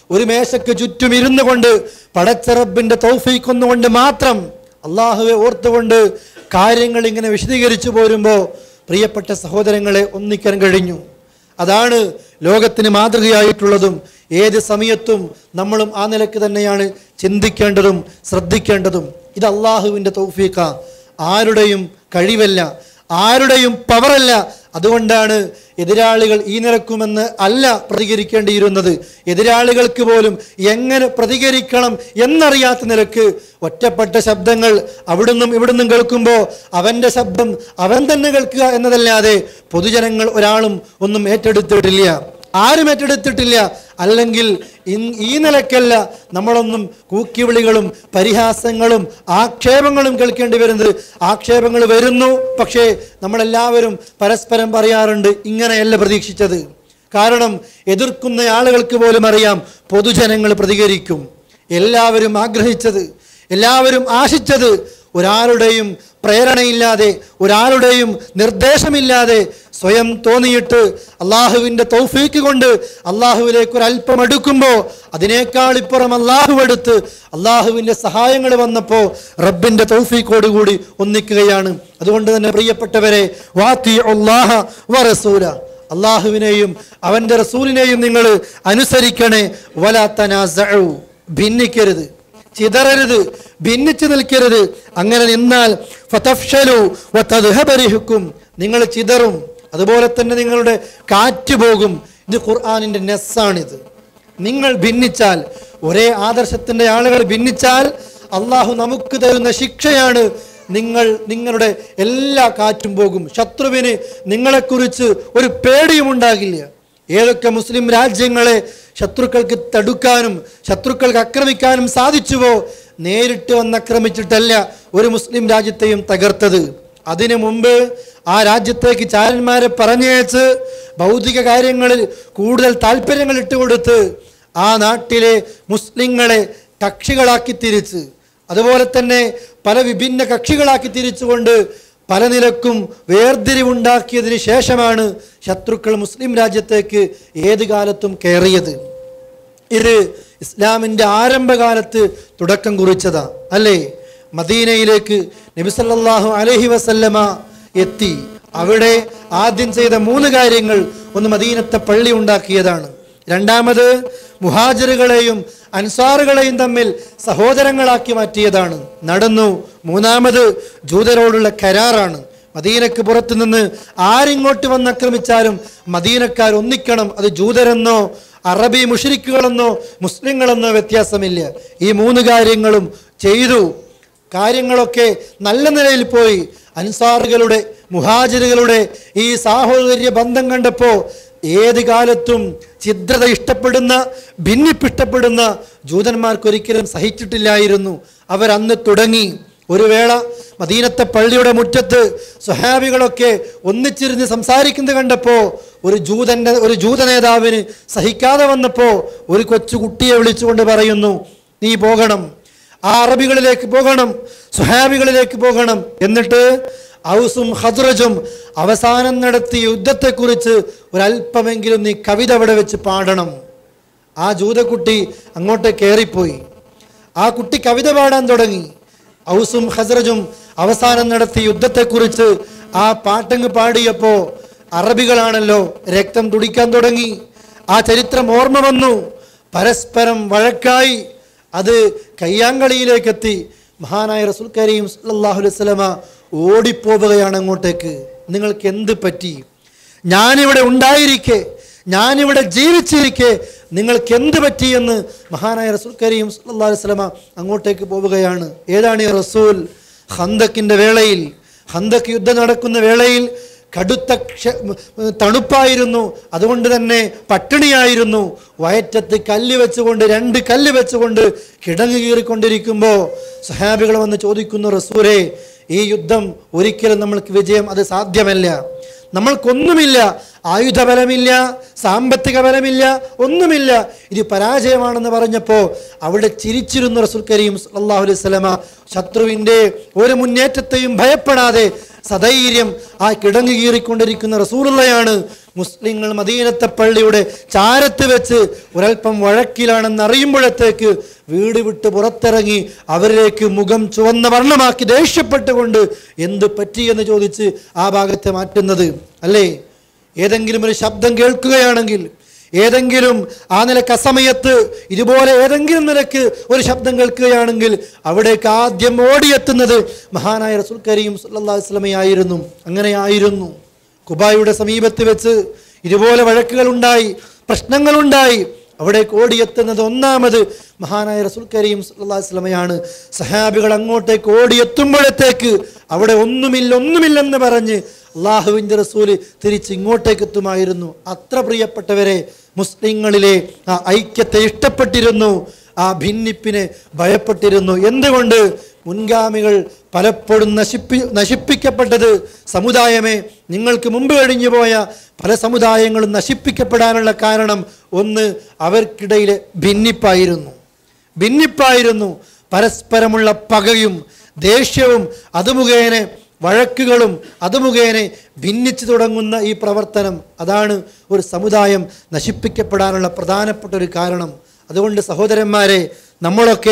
ഒരു മേശയ്ക്ക് ചുറ്റും ഇരുന്നു കൊണ്ട് പടച്ചറബിന്റെ തൗഫീക്കൊന്നുകൊണ്ട് മാത്രം അള്ളാഹുവെ ഓർത്തുകൊണ്ട് കാര്യങ്ങൾ ഇങ്ങനെ വിശദീകരിച്ചു പോരുമ്പോൾ പ്രിയപ്പെട്ട സഹോദരങ്ങളെ ഒന്നിക്കാൻ കഴിഞ്ഞു അതാണ് ലോകത്തിന് മാതൃകയായിട്ടുള്ളതും ഏത് സമയത്തും നമ്മളും ആ നിലക്ക് തന്നെയാണ് ചിന്തിക്കേണ്ടതും ശ്രദ്ധിക്കേണ്ടതും ഇത് അള്ളാഹുവിൻ്റെ തൗഫീക്ക ആരുടെയും കഴിവല്ല ആരുടെയും പവറല്ല അതുകൊണ്ടാണ് എതിരാളികൾ ഈ നിരക്കുമെന്ന് അല്ല പ്രതികരിക്കേണ്ടിയിരുന്നത് എതിരാളികൾക്ക് പോലും എങ്ങനെ പ്രതികരിക്കണം എന്നറിയാത്ത നിലക്ക് ഒറ്റപ്പെട്ട ശബ്ദങ്ങൾ അവിടുന്നും ഇവിടുന്നും കേൾക്കുമ്പോൾ അവൻ്റെ ശബ്ദം അവൻ തന്നെ കേൾക്കുക എന്നതല്ലാതെ പൊതുജനങ്ങൾ ഒരാളും ഒന്നും ഏറ്റെടുത്തിട്ടില്ല ആരും ഏറ്റെടുത്തിട്ടില്ല അല്ലെങ്കിൽ ഇൻ- ഈ നിലക്കല്ല നമ്മളൊന്നും കൂക്കിവിളികളും പരിഹാസങ്ങളും ആക്ഷേപങ്ങളും കേൾക്കേണ്ടി വരുന്നത് ആക്ഷേപങ്ങൾ വരുന്നു പക്ഷേ നമ്മളെല്ലാവരും പരസ്പരം പറയാറുണ്ട് ഇങ്ങനെയല്ല പ്രതീക്ഷിച്ചത് കാരണം എതിർക്കുന്ന ആളുകൾക്ക് പോലും അറിയാം പൊതുജനങ്ങൾ പ്രതികരിക്കും എല്ലാവരും ആഗ്രഹിച്ചത് എല്ലാവരും ആശിച്ചത് ഒരാളുടെയും പ്രേരണയില്ലാതെ ഒരാളുടെയും നിർദ്ദേശമില്ലാതെ സ്വയം തോന്നിയിട്ട് അള്ളാഹുവിൻ്റെ തൗഫീക്ക് കൊണ്ട് അള്ളാഹുവിലേക്ക് ഒരു അല്പം അടുക്കുമ്പോൾ അതിനേക്കാൾ ഇപ്പുറം അള്ളാഹു എടുത്ത് അള്ളാഹുവിൻ്റെ സഹായങ്ങൾ വന്നപ്പോൾ റബ്ബിൻ്റെ തൗഫീക്കോടുകൂടി ഒന്നിക്കുകയാണ് അതുകൊണ്ട് തന്നെ പ്രിയപ്പെട്ടവരെ വാത്തി അള്ളാഹ വ റസൂല അള്ളാഹുവിനെയും അവൻ്റെ റസൂലിനെയും നിങ്ങൾ അനുസരിക്കണേ വലാത്തനാസു ഭിന്നിക്കരുത് ചിതറരുത് ഭിന്നിച്ചു നിൽക്കരുത് അങ്ങനെ നിന്നാൽ ഫതഫ്ഷലു വതദ്ഹബരിഹുക്കും നിങ്ങൾ ചിതറും അതുപോലെ തന്നെ നിങ്ങളുടെ കാറ്റ് പോകും ഇത് ഖുർആാനിൻ്റെ നെസ്സാണിത് നിങ്ങൾ ഭിന്നിച്ചാൽ ഒരേ ആദർശത്തിൻ്റെ ആളുകൾ ഭിന്നിച്ചാൽ അള്ളാഹു നമുക്ക് തരുന്ന ശിക്ഷയാണ് നിങ്ങൾ നിങ്ങളുടെ എല്ലാ കാറ്റും പോകും ശത്രുവിന് നിങ്ങളെക്കുറിച്ച് ഒരു പേടിയും ഉണ്ടാകില്ല ഏതൊക്കെ മുസ്ലിം രാജ്യങ്ങളെ ശത്രുക്കൾക്ക് തടുക്കാനും ശത്രുക്കൾക്ക് ആക്രമിക്കാനും സാധിച്ചുവോ നേരിട്ട് വന്ന് ആക്രമിച്ചിട്ടല്ല ഒരു മുസ്ലിം രാജ്യത്തെയും തകർത്തത് അതിനു മുമ്പ് ആ രാജ്യത്തേക്ക് ചാരന്മാരെ പറഞ്ഞയച്ച് ഭൗതിക കാര്യങ്ങളിൽ കൂടുതൽ താല്പര്യങ്ങൾ ഇട്ടുകൊടുത്ത് ആ നാട്ടിലെ മുസ്ലിങ്ങളെ കക്ഷികളാക്കി തിരിച്ച് അതുപോലെ തന്നെ പല വിഭിന്ന കക്ഷികളാക്കി തിരിച്ചുകൊണ്ട് പല നിലക്കും വേർതിരിവുണ്ടാക്കിയതിന് ശേഷമാണ് ശത്രുക്കൾ മുസ്ലിം രാജ്യത്തേക്ക് ഏത് കാലത്തും കയറിയത് ഇത് ഇസ്ലാമിൻ്റെ ആരംഭകാലത്ത് തുടക്കം കുറിച്ചതാ അല്ലേ മദീനയിലേക്ക് നബിസല്ലാഹു അലഹി വസല്ലമ എത്തി അവിടെ ആദ്യം ചെയ്ത മൂന്ന് കാര്യങ്ങൾ ഒന്ന് മദീനത്തെ പള്ളി ഉണ്ടാക്കിയതാണ് രണ്ടാമത് മുഹാജറുകളെയും അൻസാറുകളെയും തമ്മിൽ സഹോദരങ്ങളാക്കി മാറ്റിയതാണ് നടന്നു മൂന്നാമത് ജൂതരോടുള്ള കരാറാണ് മദീനക്ക് പുറത്തു നിന്ന് ആരിങ്ങോട്ട് വന്ന് ആക്രമിച്ചാലും മദീനക്കാർ ഒന്നിക്കണം അത് ജൂതരെന്നോ അറബി മുഷരിക്കുകളെന്നോ മുസ്ലിങ്ങളെന്നോ വ്യത്യാസമില്ല ഈ മൂന്ന് കാര്യങ്ങളും ചെയ്തു കാര്യങ്ങളൊക്കെ നല്ല നിലയിൽ പോയി അൻസാറുകളുടെ മുഹാജിറുകളുടെ ഈ സാഹോദര്യ ബന്ധം കണ്ടപ്പോൾ ഏത് കാലത്തും ഛിദ്രത ഇഷ്ടപ്പെടുന്ന ഭിന്നിപ്പിഷ്ടപ്പെടുന്ന ജൂതന്മാർക്കൊരിക്കലും സഹിച്ചിട്ടില്ലായിരുന്നു അവരന്ന് തുടങ്ങി ഒരു വേള മദീനത്തെ പള്ളിയുടെ മുറ്റത്ത് സ്വഹാബികളൊക്കെ ഒന്നിച്ചിരുന്ന് സംസാരിക്കുന്നത് കണ്ടപ്പോൾ ഒരു ജൂതന്റെ ഒരു ജൂത നേതാവിന് സഹിക്കാതെ വന്നപ്പോൾ ഒരു കൊച്ചു കുട്ടിയെ വിളിച്ചുകൊണ്ട് പറയുന്നു നീ പോകണം ആ അറബികളിലേക്ക് പോകണം സുഹാബികളിലേക്ക് പോകണം എന്നിട്ട് ഔസും ഹദ്രജും അവസാനം നടത്തിയ യുദ്ധത്തെക്കുറിച്ച് ഒരല്പമെങ്കിലും നീ കവിത അവിടെ വെച്ച് പാടണം ആ ജൂതക്കുട്ടി അങ്ങോട്ട് കയറിപ്പോയി ആ കുട്ടി കവിത പാടാൻ തുടങ്ങി ഔസും ഹസ്രജും അവസാനം നടത്തിയ യുദ്ധത്തെക്കുറിച്ച് ആ പാട്ടങ്ങ് പാടിയപ്പോ അറബികളാണല്ലോ രക്തം തുടിക്കാൻ തുടങ്ങി ആ ചരിത്രം ഓർമ്മ വന്നു പരസ്പരം വഴക്കായി അത് കയ്യാങ്കളിയിലേക്കെത്തി മഹാനായ റസൂൽ കരീം സല്ലല്ലാഹു അലൈഹി വസല്ലമ ഓടിപ്പോവുകയാണ് അങ്ങോട്ടേക്ക് നിങ്ങൾക്ക് എന്ത് പറ്റി ഞാനിവിടെ ഉണ്ടായിരിക്കെ ഞാനിവിടെ ജീവിച്ചിരിക്കെ നിങ്ങൾക്ക് എന്ത് പറ്റിയെന്ന് മഹാനായ റസൂൽ കരീം സല്ലല്ലാഹു അലൈഹി വസല്ലമ അങ്ങോട്ടേക്ക് പോവുകയാണ് ഏതാണ് ഈ റസൂൽ ഹന്തക്കിൻ്റെ വേളയിൽ ഹന്തക്ക് യുദ്ധം നടക്കുന്ന വേളയിൽ കടുത്ത ക്ഷ- തണുപ്പായിരുന്നു അതുകൊണ്ട് തന്നെ പട്ടിണിയായിരുന്നു വയറ്റത്ത് കല്ല് വെച്ചുകൊണ്ട് രണ്ട് കല്ല് വെച്ചുകൊണ്ട് കിടങ്ങ് കീറിക്കൊണ്ടിരിക്കുമ്പോൾ സഹാബികൾ വന്ന് ചോദിക്കുന്നു റസൂരെ ഈ യുദ്ധം ഒരിക്കലും നമ്മൾക്ക് വിജയം അത് സാധ്യമല്ല നമ്മൾക്കൊന്നുമില്ല ആയുധബലമില്ല സാമ്പത്തിക ബലമില്ല ഒന്നുമില്ല ഇത് പരാജയമാണെന്ന് പറഞ്ഞപ്പോൾ അവിടെ ചിരിച്ചിരുന്നു റസൂൽ കരീം സല്ലല്ലാഹു അലൈഹി വസല്ലമ ശത്രുവിൻ്റെ ഒരു മുന്നേറ്റത്തെയും ഭയപ്പെടാതെ സധൈര്യം ആ കിടങ്ങ് കീറിക്കൊണ്ടിരിക്കുന്ന റസൂലുള്ളയാണ് മുസ്ലിങ്ങൾ മദീനത്തെ പള്ളിയുടെ ചാരത്ത് വെച്ച് ഒരൽപ്പം വഴക്കിലാണെന്ന് അറിയുമ്പോഴത്തേക്ക് വീട് വിട്ട് പുറത്തിറങ്ങി അവരിലേക്ക് മുഖം ചുവന്ന വർണ്ണമാക്കി ദേഷ്യപ്പെട്ടുകൊണ്ട് എന്ത് പറ്റിയെന്ന് ചോദിച്ച് ആ ഭാഗത്തെ മാറ്റുന്നത് അല്ലേ ഏതെങ്കിലും ഒരു ശബ്ദം കേൾക്കുകയാണെങ്കിൽ ഏതെങ്കിലും ആ നിലക്ക് അസമയത്ത് ഇതുപോലെ ഏതെങ്കിലും നിലക്ക് ഒരു ശബ്ദം കേൾക്കുകയാണെങ്കിൽ അവിടേക്ക് ആദ്യം ഓടിയെത്തുന്നത് മഹാനായ റസൂൽ കരീം സല്ലല്ലാഹു അലൈഹി വസല്ലമയായിരുന്നു അങ്ങനെയായിരുന്നു കുബായുടെ സമീപത്ത് വെച്ച് ഇതുപോലെ വഴക്കുകൾ ഉണ്ടായി പ്രശ്നങ്ങളുണ്ടായി അവിടേക്ക് ഓടിയെത്തുന്നത് ഒന്നാമത് മഹാനായ റസൂൽ കരീം സല്ലല്ലാഹു അലൈഹി വസല്ലമയാണ് സഹാബികൾ അങ്ങോട്ടേക്ക് ഓടിയെത്തുമ്പോഴത്തേക്ക് അവിടെ ഒന്നുമില്ല ഒന്നുമില്ലെന്ന് പറഞ്ഞ് അള്ളാഹുവിൻ്റെ റസൂല് തിരിച്ച് ഇങ്ങോട്ടേക്ക് എത്തുമായിരുന്നു അത്ര പ്രിയപ്പെട്ടവരെ മുസ്ലിങ്ങളിലെ ആ ഐക്യത്തെ ഇഷ്ടപ്പെട്ടിരുന്നു ആ ഭിന്നിപ്പിനെ ഭയപ്പെട്ടിരുന്നു എന്തുകൊണ്ട് മുൻഗാമികൾ പലപ്പോഴും നശിപ്പി നശിപ്പിക്കപ്പെട്ടത് സമുദായമേ നിങ്ങൾക്ക് മുമ്പ് കഴിഞ്ഞു പോയ പല സമുദായങ്ങളും നശിപ്പിക്കപ്പെടാനുള്ള കാരണം ഒന്ന് അവർക്കിടയിലെ ഭിന്നിപ്പായിരുന്നു ഭിന്നിപ്പായിരുന്നു പരസ്പരമുള്ള പകയും ദേഷ്യവും അത് മുഖേന വഴക്കുകളും അത് മുഖേന ഭിന്നിച്ചു തുടങ്ങുന്ന ഈ പ്രവർത്തനം അതാണ് ഒരു സമുദായം നശിപ്പിക്കപ്പെടാനുള്ള പ്രധാനപ്പെട്ട ഒരു കാരണം അതുകൊണ്ട് സഹോദരന്മാരെ നമ്മളൊക്കെ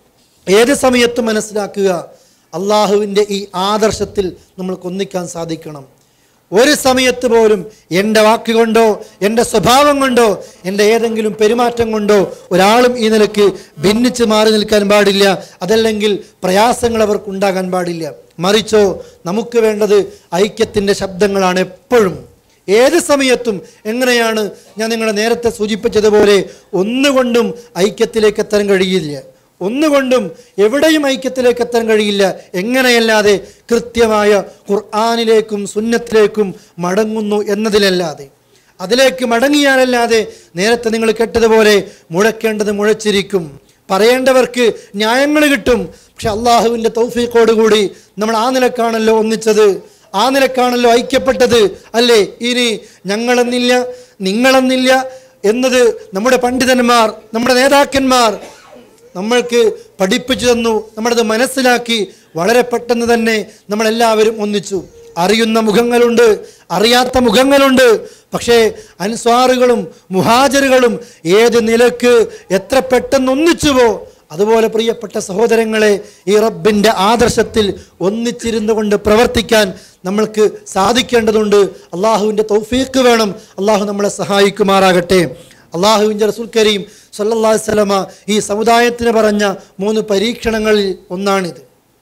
ഏത് സമയത്തും മനസ്സിലാക്കുക അള്ളാഹുവിൻ്റെ ഈ ആദർശത്തിൽ നമ്മൾക്ക് ഒന്നിക്കാൻ സാധിക്കണം ഒരു സമയത്ത് പോലും എൻ്റെ വാക്കുകൊണ്ടോ എൻ്റെ സ്വഭാവം കൊണ്ടോ എൻ്റെ ഏതെങ്കിലും പെരുമാറ്റം കൊണ്ടോ ഒരാളും ഈ നിലയ്ക്ക് ഭിന്നിച്ച് മാറി നിൽക്കാൻ പാടില്ല അതല്ലെങ്കിൽ പ്രയാസങ്ങൾ അവർക്ക് ഉണ്ടാകാൻ പാടില്ല മറിച്ചോ നമുക്ക് വേണ്ടത് ഐക്യത്തിൻ്റെ ശബ്ദങ്ങളാണ് എപ്പോഴും ഏത് സമയത്തും എങ്ങനെയാണ് ഞാൻ നിങ്ങളെ നേരത്തെ സൂചിപ്പിച്ചതുപോലെ ഒന്നുകൊണ്ടും ഐക്യത്തിലേക്ക് എത്താൻ കഴിയില്ല ഒന്നുകൊണ്ടും എവിടെയും ഐക്യത്തിലേക്ക് എത്താൻ കഴിയില്ല എങ്ങനെയല്ലാതെ കൃത്യമായ ഖുർആാനിലേക്കും സുന്നത്തിലേക്കും മടങ്ങുന്നു എന്നതിലല്ലാതെ അതിലേക്ക് മടങ്ങിയാലല്ലാതെ നേരത്തെ നിങ്ങൾ കേട്ടതുപോലെ മുഴക്കേണ്ടത് മുഴച്ചിരിക്കും പറയേണ്ടവർക്ക് ന്യായങ്ങൾ കിട്ടും പക്ഷെ അള്ളാഹുവിൻ്റെ തൗഫീഖോടുകൂടി നമ്മൾ ആ നിലക്കാണല്ലോ ഒന്നിച്ചത് ആ നിലക്കാണല്ലോ ഐക്യപ്പെട്ടത് അല്ലേ ഇനി ഞങ്ങളെന്നില്ല നിങ്ങളെന്നില്ല എന്നത് നമ്മുടെ പണ്ഡിതന്മാർ നമ്മുടെ നേതാക്കന്മാർ നമ്മൾക്ക് പഠിപ്പിച്ചു തന്നു നമ്മളത് മനസ്സിലാക്കി വളരെ പെട്ടെന്ന് തന്നെ നമ്മളെല്ലാവരും ഒന്നിച്ചു അറിയുന്ന മുഖങ്ങളുണ്ട് അറിയാത്ത മുഖങ്ങളുണ്ട് പക്ഷേ അൻസ്വാറുകളും മുഹാജറുകളും ഏത് നിലക്ക് എത്ര പെട്ടെന്ന് ഒന്നിച്ചുവോ അതുപോലെ പ്രിയപ്പെട്ട സഹോദരങ്ങളെ ഈ റബ്ബിൻ്റെ ആദർശത്തിൽ ഒന്നിച്ചിരുന്നു കൊണ്ട് പ്രവർത്തിക്കാൻ നമ്മൾക്ക് സാധിക്കേണ്ടതുണ്ട് അള്ളാഹുവിൻ്റെ തൗഫീക്ക് വേണം അള്ളാഹു നമ്മളെ സഹായിക്കുമാറാകട്ടെ അള്ളാഹുവിൻ്റെ റസൂൽ കരീം സല്ലല്ലാഹു അലൈഹി വസല്ലമ ഈ സമുദായത്തിന് പറഞ്ഞ മൂന്ന് പരീക്ഷണങ്ങളിൽ ഒന്നാണിത്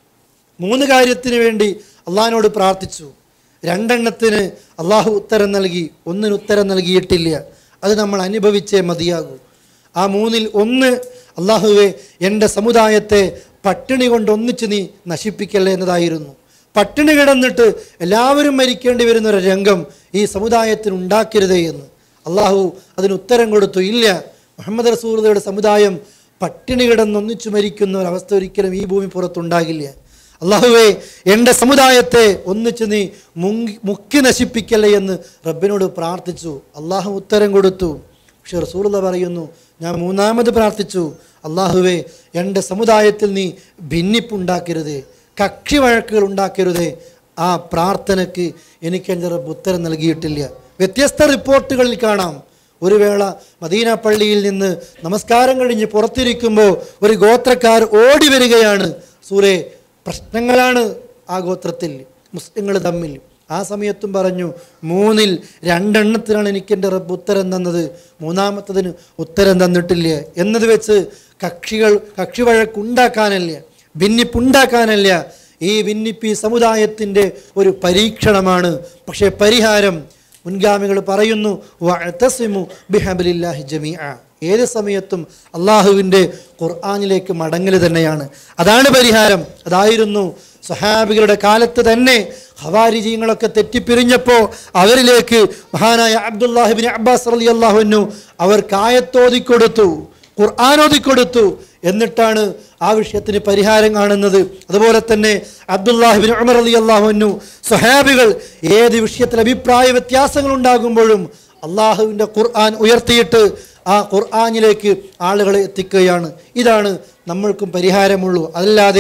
മൂന്ന് കാര്യത്തിന് വേണ്ടി അള്ളാഹിനോട് പ്രാർത്ഥിച്ചു രണ്ടെണ്ണത്തിന് അള്ളാഹു ഉത്തരം നൽകി ഒന്നിന് ഉത്തരം നൽകിയിട്ടില്ല അത് നമ്മൾ അനുഭവിച്ചേ മതിയാകൂ ആ മൂന്നിൽ ഒന്ന് അള്ളാഹുവെ എൻ്റെ സമുദായത്തെ പട്ടിണി കൊണ്ട് ഒന്നിച്ച് നീ നശിപ്പിക്കല്ലേ എന്നതായിരുന്നു പട്ടിണി കിടന്നിട്ട് എല്ലാവരും മരിക്കേണ്ടി വരുന്ന ഒരു രംഗം ഈ സമുദായത്തിന് ഉണ്ടാക്കരുതേ എന്ന് അള്ളാഹു അതിന് ഉത്തരം കൊടുത്തു ഇല്ല മുഹമ്മദ് റസൂറുദയുടെ സമുദായം പട്ടിണി കിടന്നൊന്നിച്ചു മരിക്കുന്ന ഒരവസ്ഥ ഒരിക്കലും ഈ ഭൂമി പുറത്തുണ്ടാകില്ല അള്ളാഹുവേ എൻ്റെ സമുദായത്തെ ഒന്നിച്ച് നീ മുങ്ങി മുക്കി നശിപ്പിക്കല്ലേ എന്ന് റബ്ബിനോട് പ്രാർത്ഥിച്ചു അള്ളാഹു ഉത്തരം കൊടുത്തു പക്ഷെ റസൂലുള്ള പറയുന്നു ഞാൻ മൂന്നാമത് പ്രാർത്ഥിച്ചു അള്ളാഹുവേ എൻ്റെ സമുദായത്തിൽ നീ ഭിന്നിപ്പുണ്ടാക്കരുത് കക്ഷി വഴക്കുകൾ ഉണ്ടാക്കരുതേ ആ പ്രാർത്ഥനയ്ക്ക് എനിക്ക് എൻ്റെ റബ്ബ് ഉത്തരം നൽകിയിട്ടില്ല വ്യത്യസ്ത റിപ്പോർട്ടുകളിൽ കാണാം ഒരു വേള മദീന പള്ളിയിൽ നിന്ന് നമസ്കാരം കഴിഞ്ഞ് പുറത്തിരിക്കുമ്പോൾ ഒരു ഗോത്രക്കാർ ഓടി വരികയാണ് സൂറേ പ്രശ്നങ്ങളാണ് ആ ഗോത്രത്തിൽ മുസ്ലിങ്ങൾ തമ്മിൽ ആ സമയത്തും പറഞ്ഞു മൂന്നിൽ രണ്ടെണ്ണത്തിനാണ് എനിക്ക് എൻ്റെ റബ്ബ് ഉത്തരം തന്നത് മൂന്നാമത്തതിന് ഉത്തരം തന്നിട്ടില്ല എന്നത് വെച്ച് കക്ഷികൾ കക്ഷി വഴക്കുണ്ടാക്കാനല്ല ഭിന്നിപ്പുണ്ടാക്കാനല്ല ഈ ഭിന്നിപ്പ് ഈ സമുദായത്തിൻ്റെ ഒരു പരീക്ഷണമാണ് പക്ഷേ പരിഹാരം മുൻഗാമികൾ പറയുന്നു വഅ്തസിമു ബിഹബ്ലില്ലാഹി ജമീഅ ഏത് സമയത്തും അള്ളാഹുവിൻ്റെ ഖുർആാനിലേക്ക് മടങ്ങൽ തന്നെയാണ് അതാണ് പരിഹാരം അതായിരുന്നു സഹാബികളുടെ കാലത്ത് തന്നെ ഹവാരിജീങ്ങളൊക്കെ തെറ്റിപ്പിരിഞ്ഞപ്പോൾ അവരിലേക്ക് മഹാനായ അബ്ദുല്ലാഹിബിൻ അബ്ബാസ് അലി അള്ളാഹുവിനു അവർക്ക് ആയത്തോതിക്കൊടുത്തു ഖുർആൻ ഓതിക്കൊടുത്തു എന്നിട്ടാണ് ആ വിഷയത്തിന് പരിഹാരം കാണുന്നത് അതുപോലെ തന്നെ അബ്ദുല്ലാഹിബിൻ ഉമർ അലി അള്ളാഹുവിനു സ്വഹാബികൾ ഏത് വിഷയത്തിൽ അഭിപ്രായ വ്യത്യാസങ്ങൾ ഉണ്ടാകുമ്പോഴും അള്ളാഹുവിൻ്റെ ഖുർആൻ ഉയർത്തിയിട്ട് ആ ഖുർആനിലേക്ക് ആളുകളെ എത്തിക്കുകയാണ് ഇതാണ് നമ്മൾക്കും പരിഹാരമുള്ളൂ അതല്ലാതെ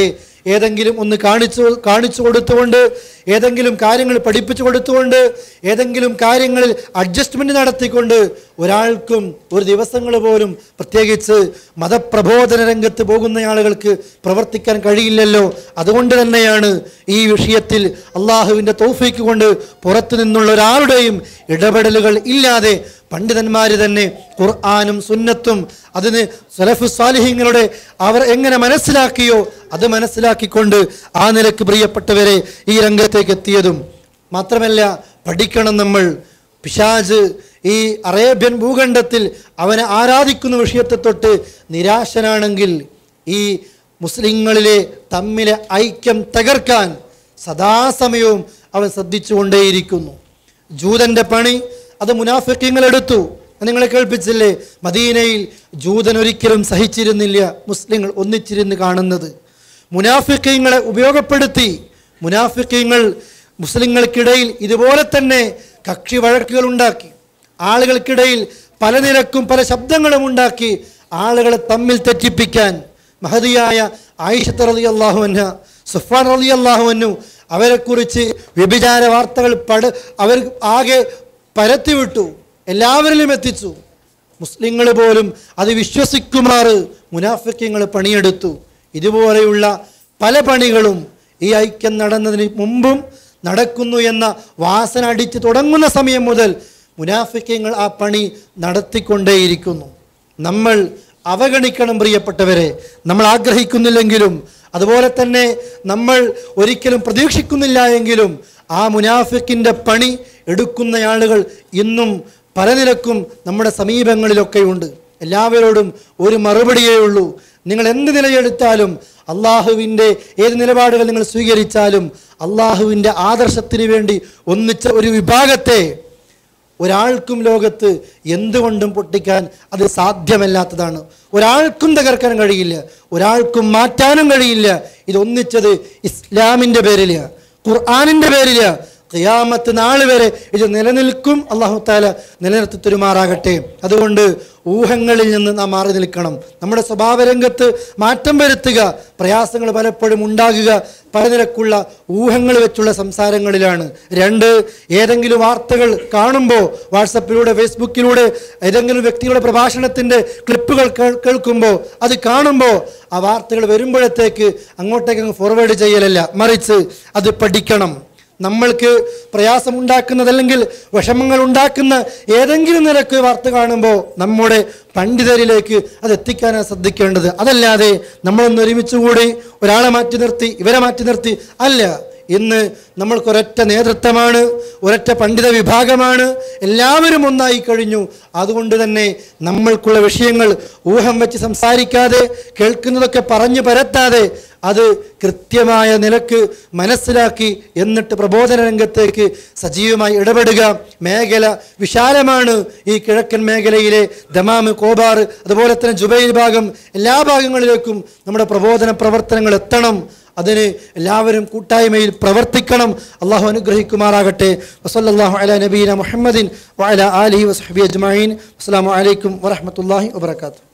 ഏതെങ്കിലും ഒന്ന് കാണിച്ചു കാണിച്ചു കൊടുത്തുകൊണ്ട് ഏതെങ്കിലും കാര്യങ്ങൾ പഠിപ്പിച്ചു കൊടുത്തുകൊണ്ട് ഏതെങ്കിലും കാര്യങ്ങളിൽ അഡ്ജസ്റ്റ്മെന്റ് നടത്തിക്കൊണ്ട് ഒരാൾക്കും ഒരു ദിവസങ്ങൾ പോലും പ്രത്യേകിച്ച് മതപ്രബോധന രംഗത്ത് പോകുന്ന ആളുകൾക്ക് പ്രവർത്തിക്കാൻ കഴിയില്ലല്ലോ അതുകൊണ്ട് തന്നെയാണ് ഈ വിഷയത്തിൽ അള്ളാഹുവിൻ്റെ തൗഫീക്ക് കൊണ്ട് പുറത്തു നിന്നുള്ള ഒരാളുടെയും ഇടപെടലുകൾ ഇല്ലാതെ പണ്ഡിതന്മാർ തന്നെ ഖുർആാനും സുന്നത്തും അതിന് സലഫു സാലിഹ്യങ്ങളുടെ അവർ എങ്ങനെ മനസ്സിലാക്കിയോ അത് മനസ്സിലാക്കിക്കൊണ്ട് ആ നിലക്ക് പ്രിയപ്പെട്ടവരെ ഈ രംഗത്തേക്ക് എത്തിയതും മാത്രമല്ല പഠിക്കണം നമ്മൾ പിശാജ് ഈ അറേബ്യൻ ഭൂഖണ്ഡത്തിൽ അവനെ ആരാധിക്കുന്ന വിഷയത്തെ തൊട്ട് നിരാശനാണെങ്കിൽ ഈ മുസ്ലിങ്ങളിലെ തമ്മിലെ ഐക്യം തകർക്കാൻ സദാസമയവും അവൻ ശ്രദ്ധിച്ചുകൊണ്ടേയിരിക്കുന്നു ജൂതന്റെ പണി അത് മുനാഫിക്കങ്ങൾ എടുത്തു ഞാൻ നിങ്ങളെ കേൾപ്പിച്ചില്ലേ മദീനയിൽ ജൂതൻ ഒരിക്കലും സഹിച്ചിരുന്നില്ല മുസ്ലിങ്ങൾ ഒന്നിച്ചിരുന്ന് കാണുന്നത് മുനാഫിക്കങ്ങളെ ഉപയോഗപ്പെടുത്തി മുനാഫിക്കങ്ങൾ മുസ്ലിങ്ങൾക്കിടയിൽ ഇതുപോലെ തന്നെ കക്ഷി വഴക്കുകൾ ഉണ്ടാക്കി ആളുകൾക്കിടയിൽ പല നിരക്കും പല ശബ്ദങ്ങളും ഉണ്ടാക്കി ആളുകളെ തമ്മിൽ തെറ്റിപ്പിക്കാൻ മഹതിയായ ആയിഷത്ത് റലി അള്ളാഹുവന്ന സുഫാൻ റലി അള്ളാഹുവന്നു അവരെക്കുറിച്ച് വ്യഭിചാര വാർത്തകൾ പട അവർ ആകെ പരത്തിവിട്ടു എല്ലാവരിലും എത്തിച്ചു മുസ്ലിങ്ങൾ പോലും അത് വിശ്വസിക്കുമാറ് മുനാഫിക്കങ്ങൾ പണിയെടുത്തു ഇതുപോലെയുള്ള പല പണികളും ഈ ഐക്യം നടന്നതിന് മുമ്പും നടക്കുന്നു എന്ന വാസന അടിച്ച് തുടങ്ങുന്ന സമയം മുതൽ മുനാഫിക്കങ്ങൾ ആ പണി നടത്തിക്കൊണ്ടേയിരിക്കുന്നു നമ്മൾ അവഗണിക്കണം പ്രിയപ്പെട്ടവരെ നമ്മൾ ആഗ്രഹിക്കുന്നില്ലെങ്കിലും അതുപോലെ തന്നെ നമ്മൾ ഒരിക്കലും പ്രതീക്ഷിക്കുന്നില്ല എങ്കിലും ആ മുനാഫിക്കിൻ്റെ പണി എടുക്കുന്ന ആളുകൾ ഇന്നും പല നിലക്കും നമ്മുടെ സമീപങ്ങളിലൊക്കെയുണ്ട് എല്ലാവരോടും ഒരു മറുപടിയേ ഉള്ളൂ നിങ്ങൾ എന്ത് നിലയെടുത്താലും അള്ളാഹുവിൻ്റെ ഏത് നിലപാടുകൾ നിങ്ങൾ സ്വീകരിച്ചാലും അള്ളാഹുവിൻ്റെ ആദർശത്തിന് വേണ്ടി ഒന്നിച്ച ഒരു വിഭാഗത്തെ ഒരാൾക്കും ലോകത്ത് എന്തുകൊണ്ടും പൊട്ടിക്കാൻ അത് സാധ്യമല്ലാത്തതാണ് ഒരാൾക്കും തകർക്കാൻ കഴിയില്ല ഒരാൾക്കും മാറ്റാനും കഴിയില്ല ഇതൊന്നിച്ചത് ഇസ്ലാമിൻ്റെ പേരില ഖുർആാനിൻ്റെ പേരില ഖിയാമത്ത് നാൾ വരെ ഇത് നിലനിൽക്കും അള്ളാഹു താല നിലനിർത്തി തരുമാറാകട്ടെ അതുകൊണ്ട് ഊഹങ്ങളിൽ നിന്ന് നാം മാറി നിൽക്കണം നമ്മുടെ സ്വഭാവരംഗത്ത് മാറ്റം വരുത്തുക പ്രയാസങ്ങൾ പലപ്പോഴും ഉണ്ടാകുക പലനിരക്കുള്ള ഊഹങ്ങൾ വെച്ചുള്ള സംസാരങ്ങളിലാണ് രണ്ട് ഏതെങ്കിലും വാർത്തകൾ കാണുമ്പോൾ വാട്സപ്പിലൂടെ ഫേസ്ബുക്കിലൂടെ ഏതെങ്കിലും വ്യക്തികളുടെ പ്രഭാഷണത്തിൻ്റെ ക്ലിപ്പുകൾ കേൾ- കേൾക്കുമ്പോൾ അത് കാണുമ്പോൾ ആ വാർത്തകൾ വരുമ്പോഴത്തേക്ക് അങ്ങോട്ടേക്ക് അങ്ങ് ഫോർവേഡ് ചെയ്യലല്ല മറിച്ച് അത് പഠിക്കണം നമ്മൾക്ക് പ്രയാസമുണ്ടാക്കുന്നതല്ലെങ്കിൽ വിഷമങ്ങൾ ഉണ്ടാക്കുന്ന ഏതെങ്കിലും നിലക്ക് വാർത്ത കാണുമ്പോൾ നമ്മുടെ പണ്ഡിതരിലേക്ക് അത് എത്തിക്കാനാണ് ശ്രദ്ധിക്കേണ്ടത് അതല്ലാതെ നമ്മളൊന്ന് ഒരുമിച്ചുകൂടി ഒരാളെ മാറ്റി നിർത്തി ഇവരെ മാറ്റി നിർത്തി അല്ല ഇന്ന് നമ്മൾക്ക് ഒരൊറ്റ നേതൃത്വമാണ് ഒരൊറ്റ പണ്ഡിത വിഭാഗമാണ് എല്ലാവരും ഒന്നായി കഴിഞ്ഞു അതുകൊണ്ട് തന്നെ നമ്മൾക്കുള്ള വിഷയങ്ങൾ ഊഹം വെച്ച് സംസാരിക്കാതെ കേൾക്കുന്നതൊക്കെ പറഞ്ഞു പരത്താതെ അത് കൃത്യമായ നിലക്ക് മനസ്സിലാക്കി എന്നിട്ട് പ്രബോധന രംഗത്തേക്ക് സജീവമായി ഇടപെടുക മേഖല വിശാലമാണ് ഈ കിഴക്കൻ മേഖലയിലെ ദമാമ് കോബാർ അതുപോലെ തന്നെ ജുബൈൽ ഭാഗം എല്ലാ ഭാഗങ്ങളിലേക്കും നമ്മുടെ പ്രബോധന പ്രവർത്തനങ്ങൾ എത്തണം അതിന് എല്ലാവരും കൂട്ടായ്മയിൽ പ്രവർത്തിക്കണം അള്ളാഹു അനുഗ്രഹിക്കുമാറാകട്ടെ വസല്ലാഹു അല നബീന മുഹമ്മദിൻ വഅല ആലിഹി വസ്ഹബി അജ്മഈൻ അസ്സാം വലൈക്കും വറഹമത്തല്ലാഹി വബർക്കാത്തു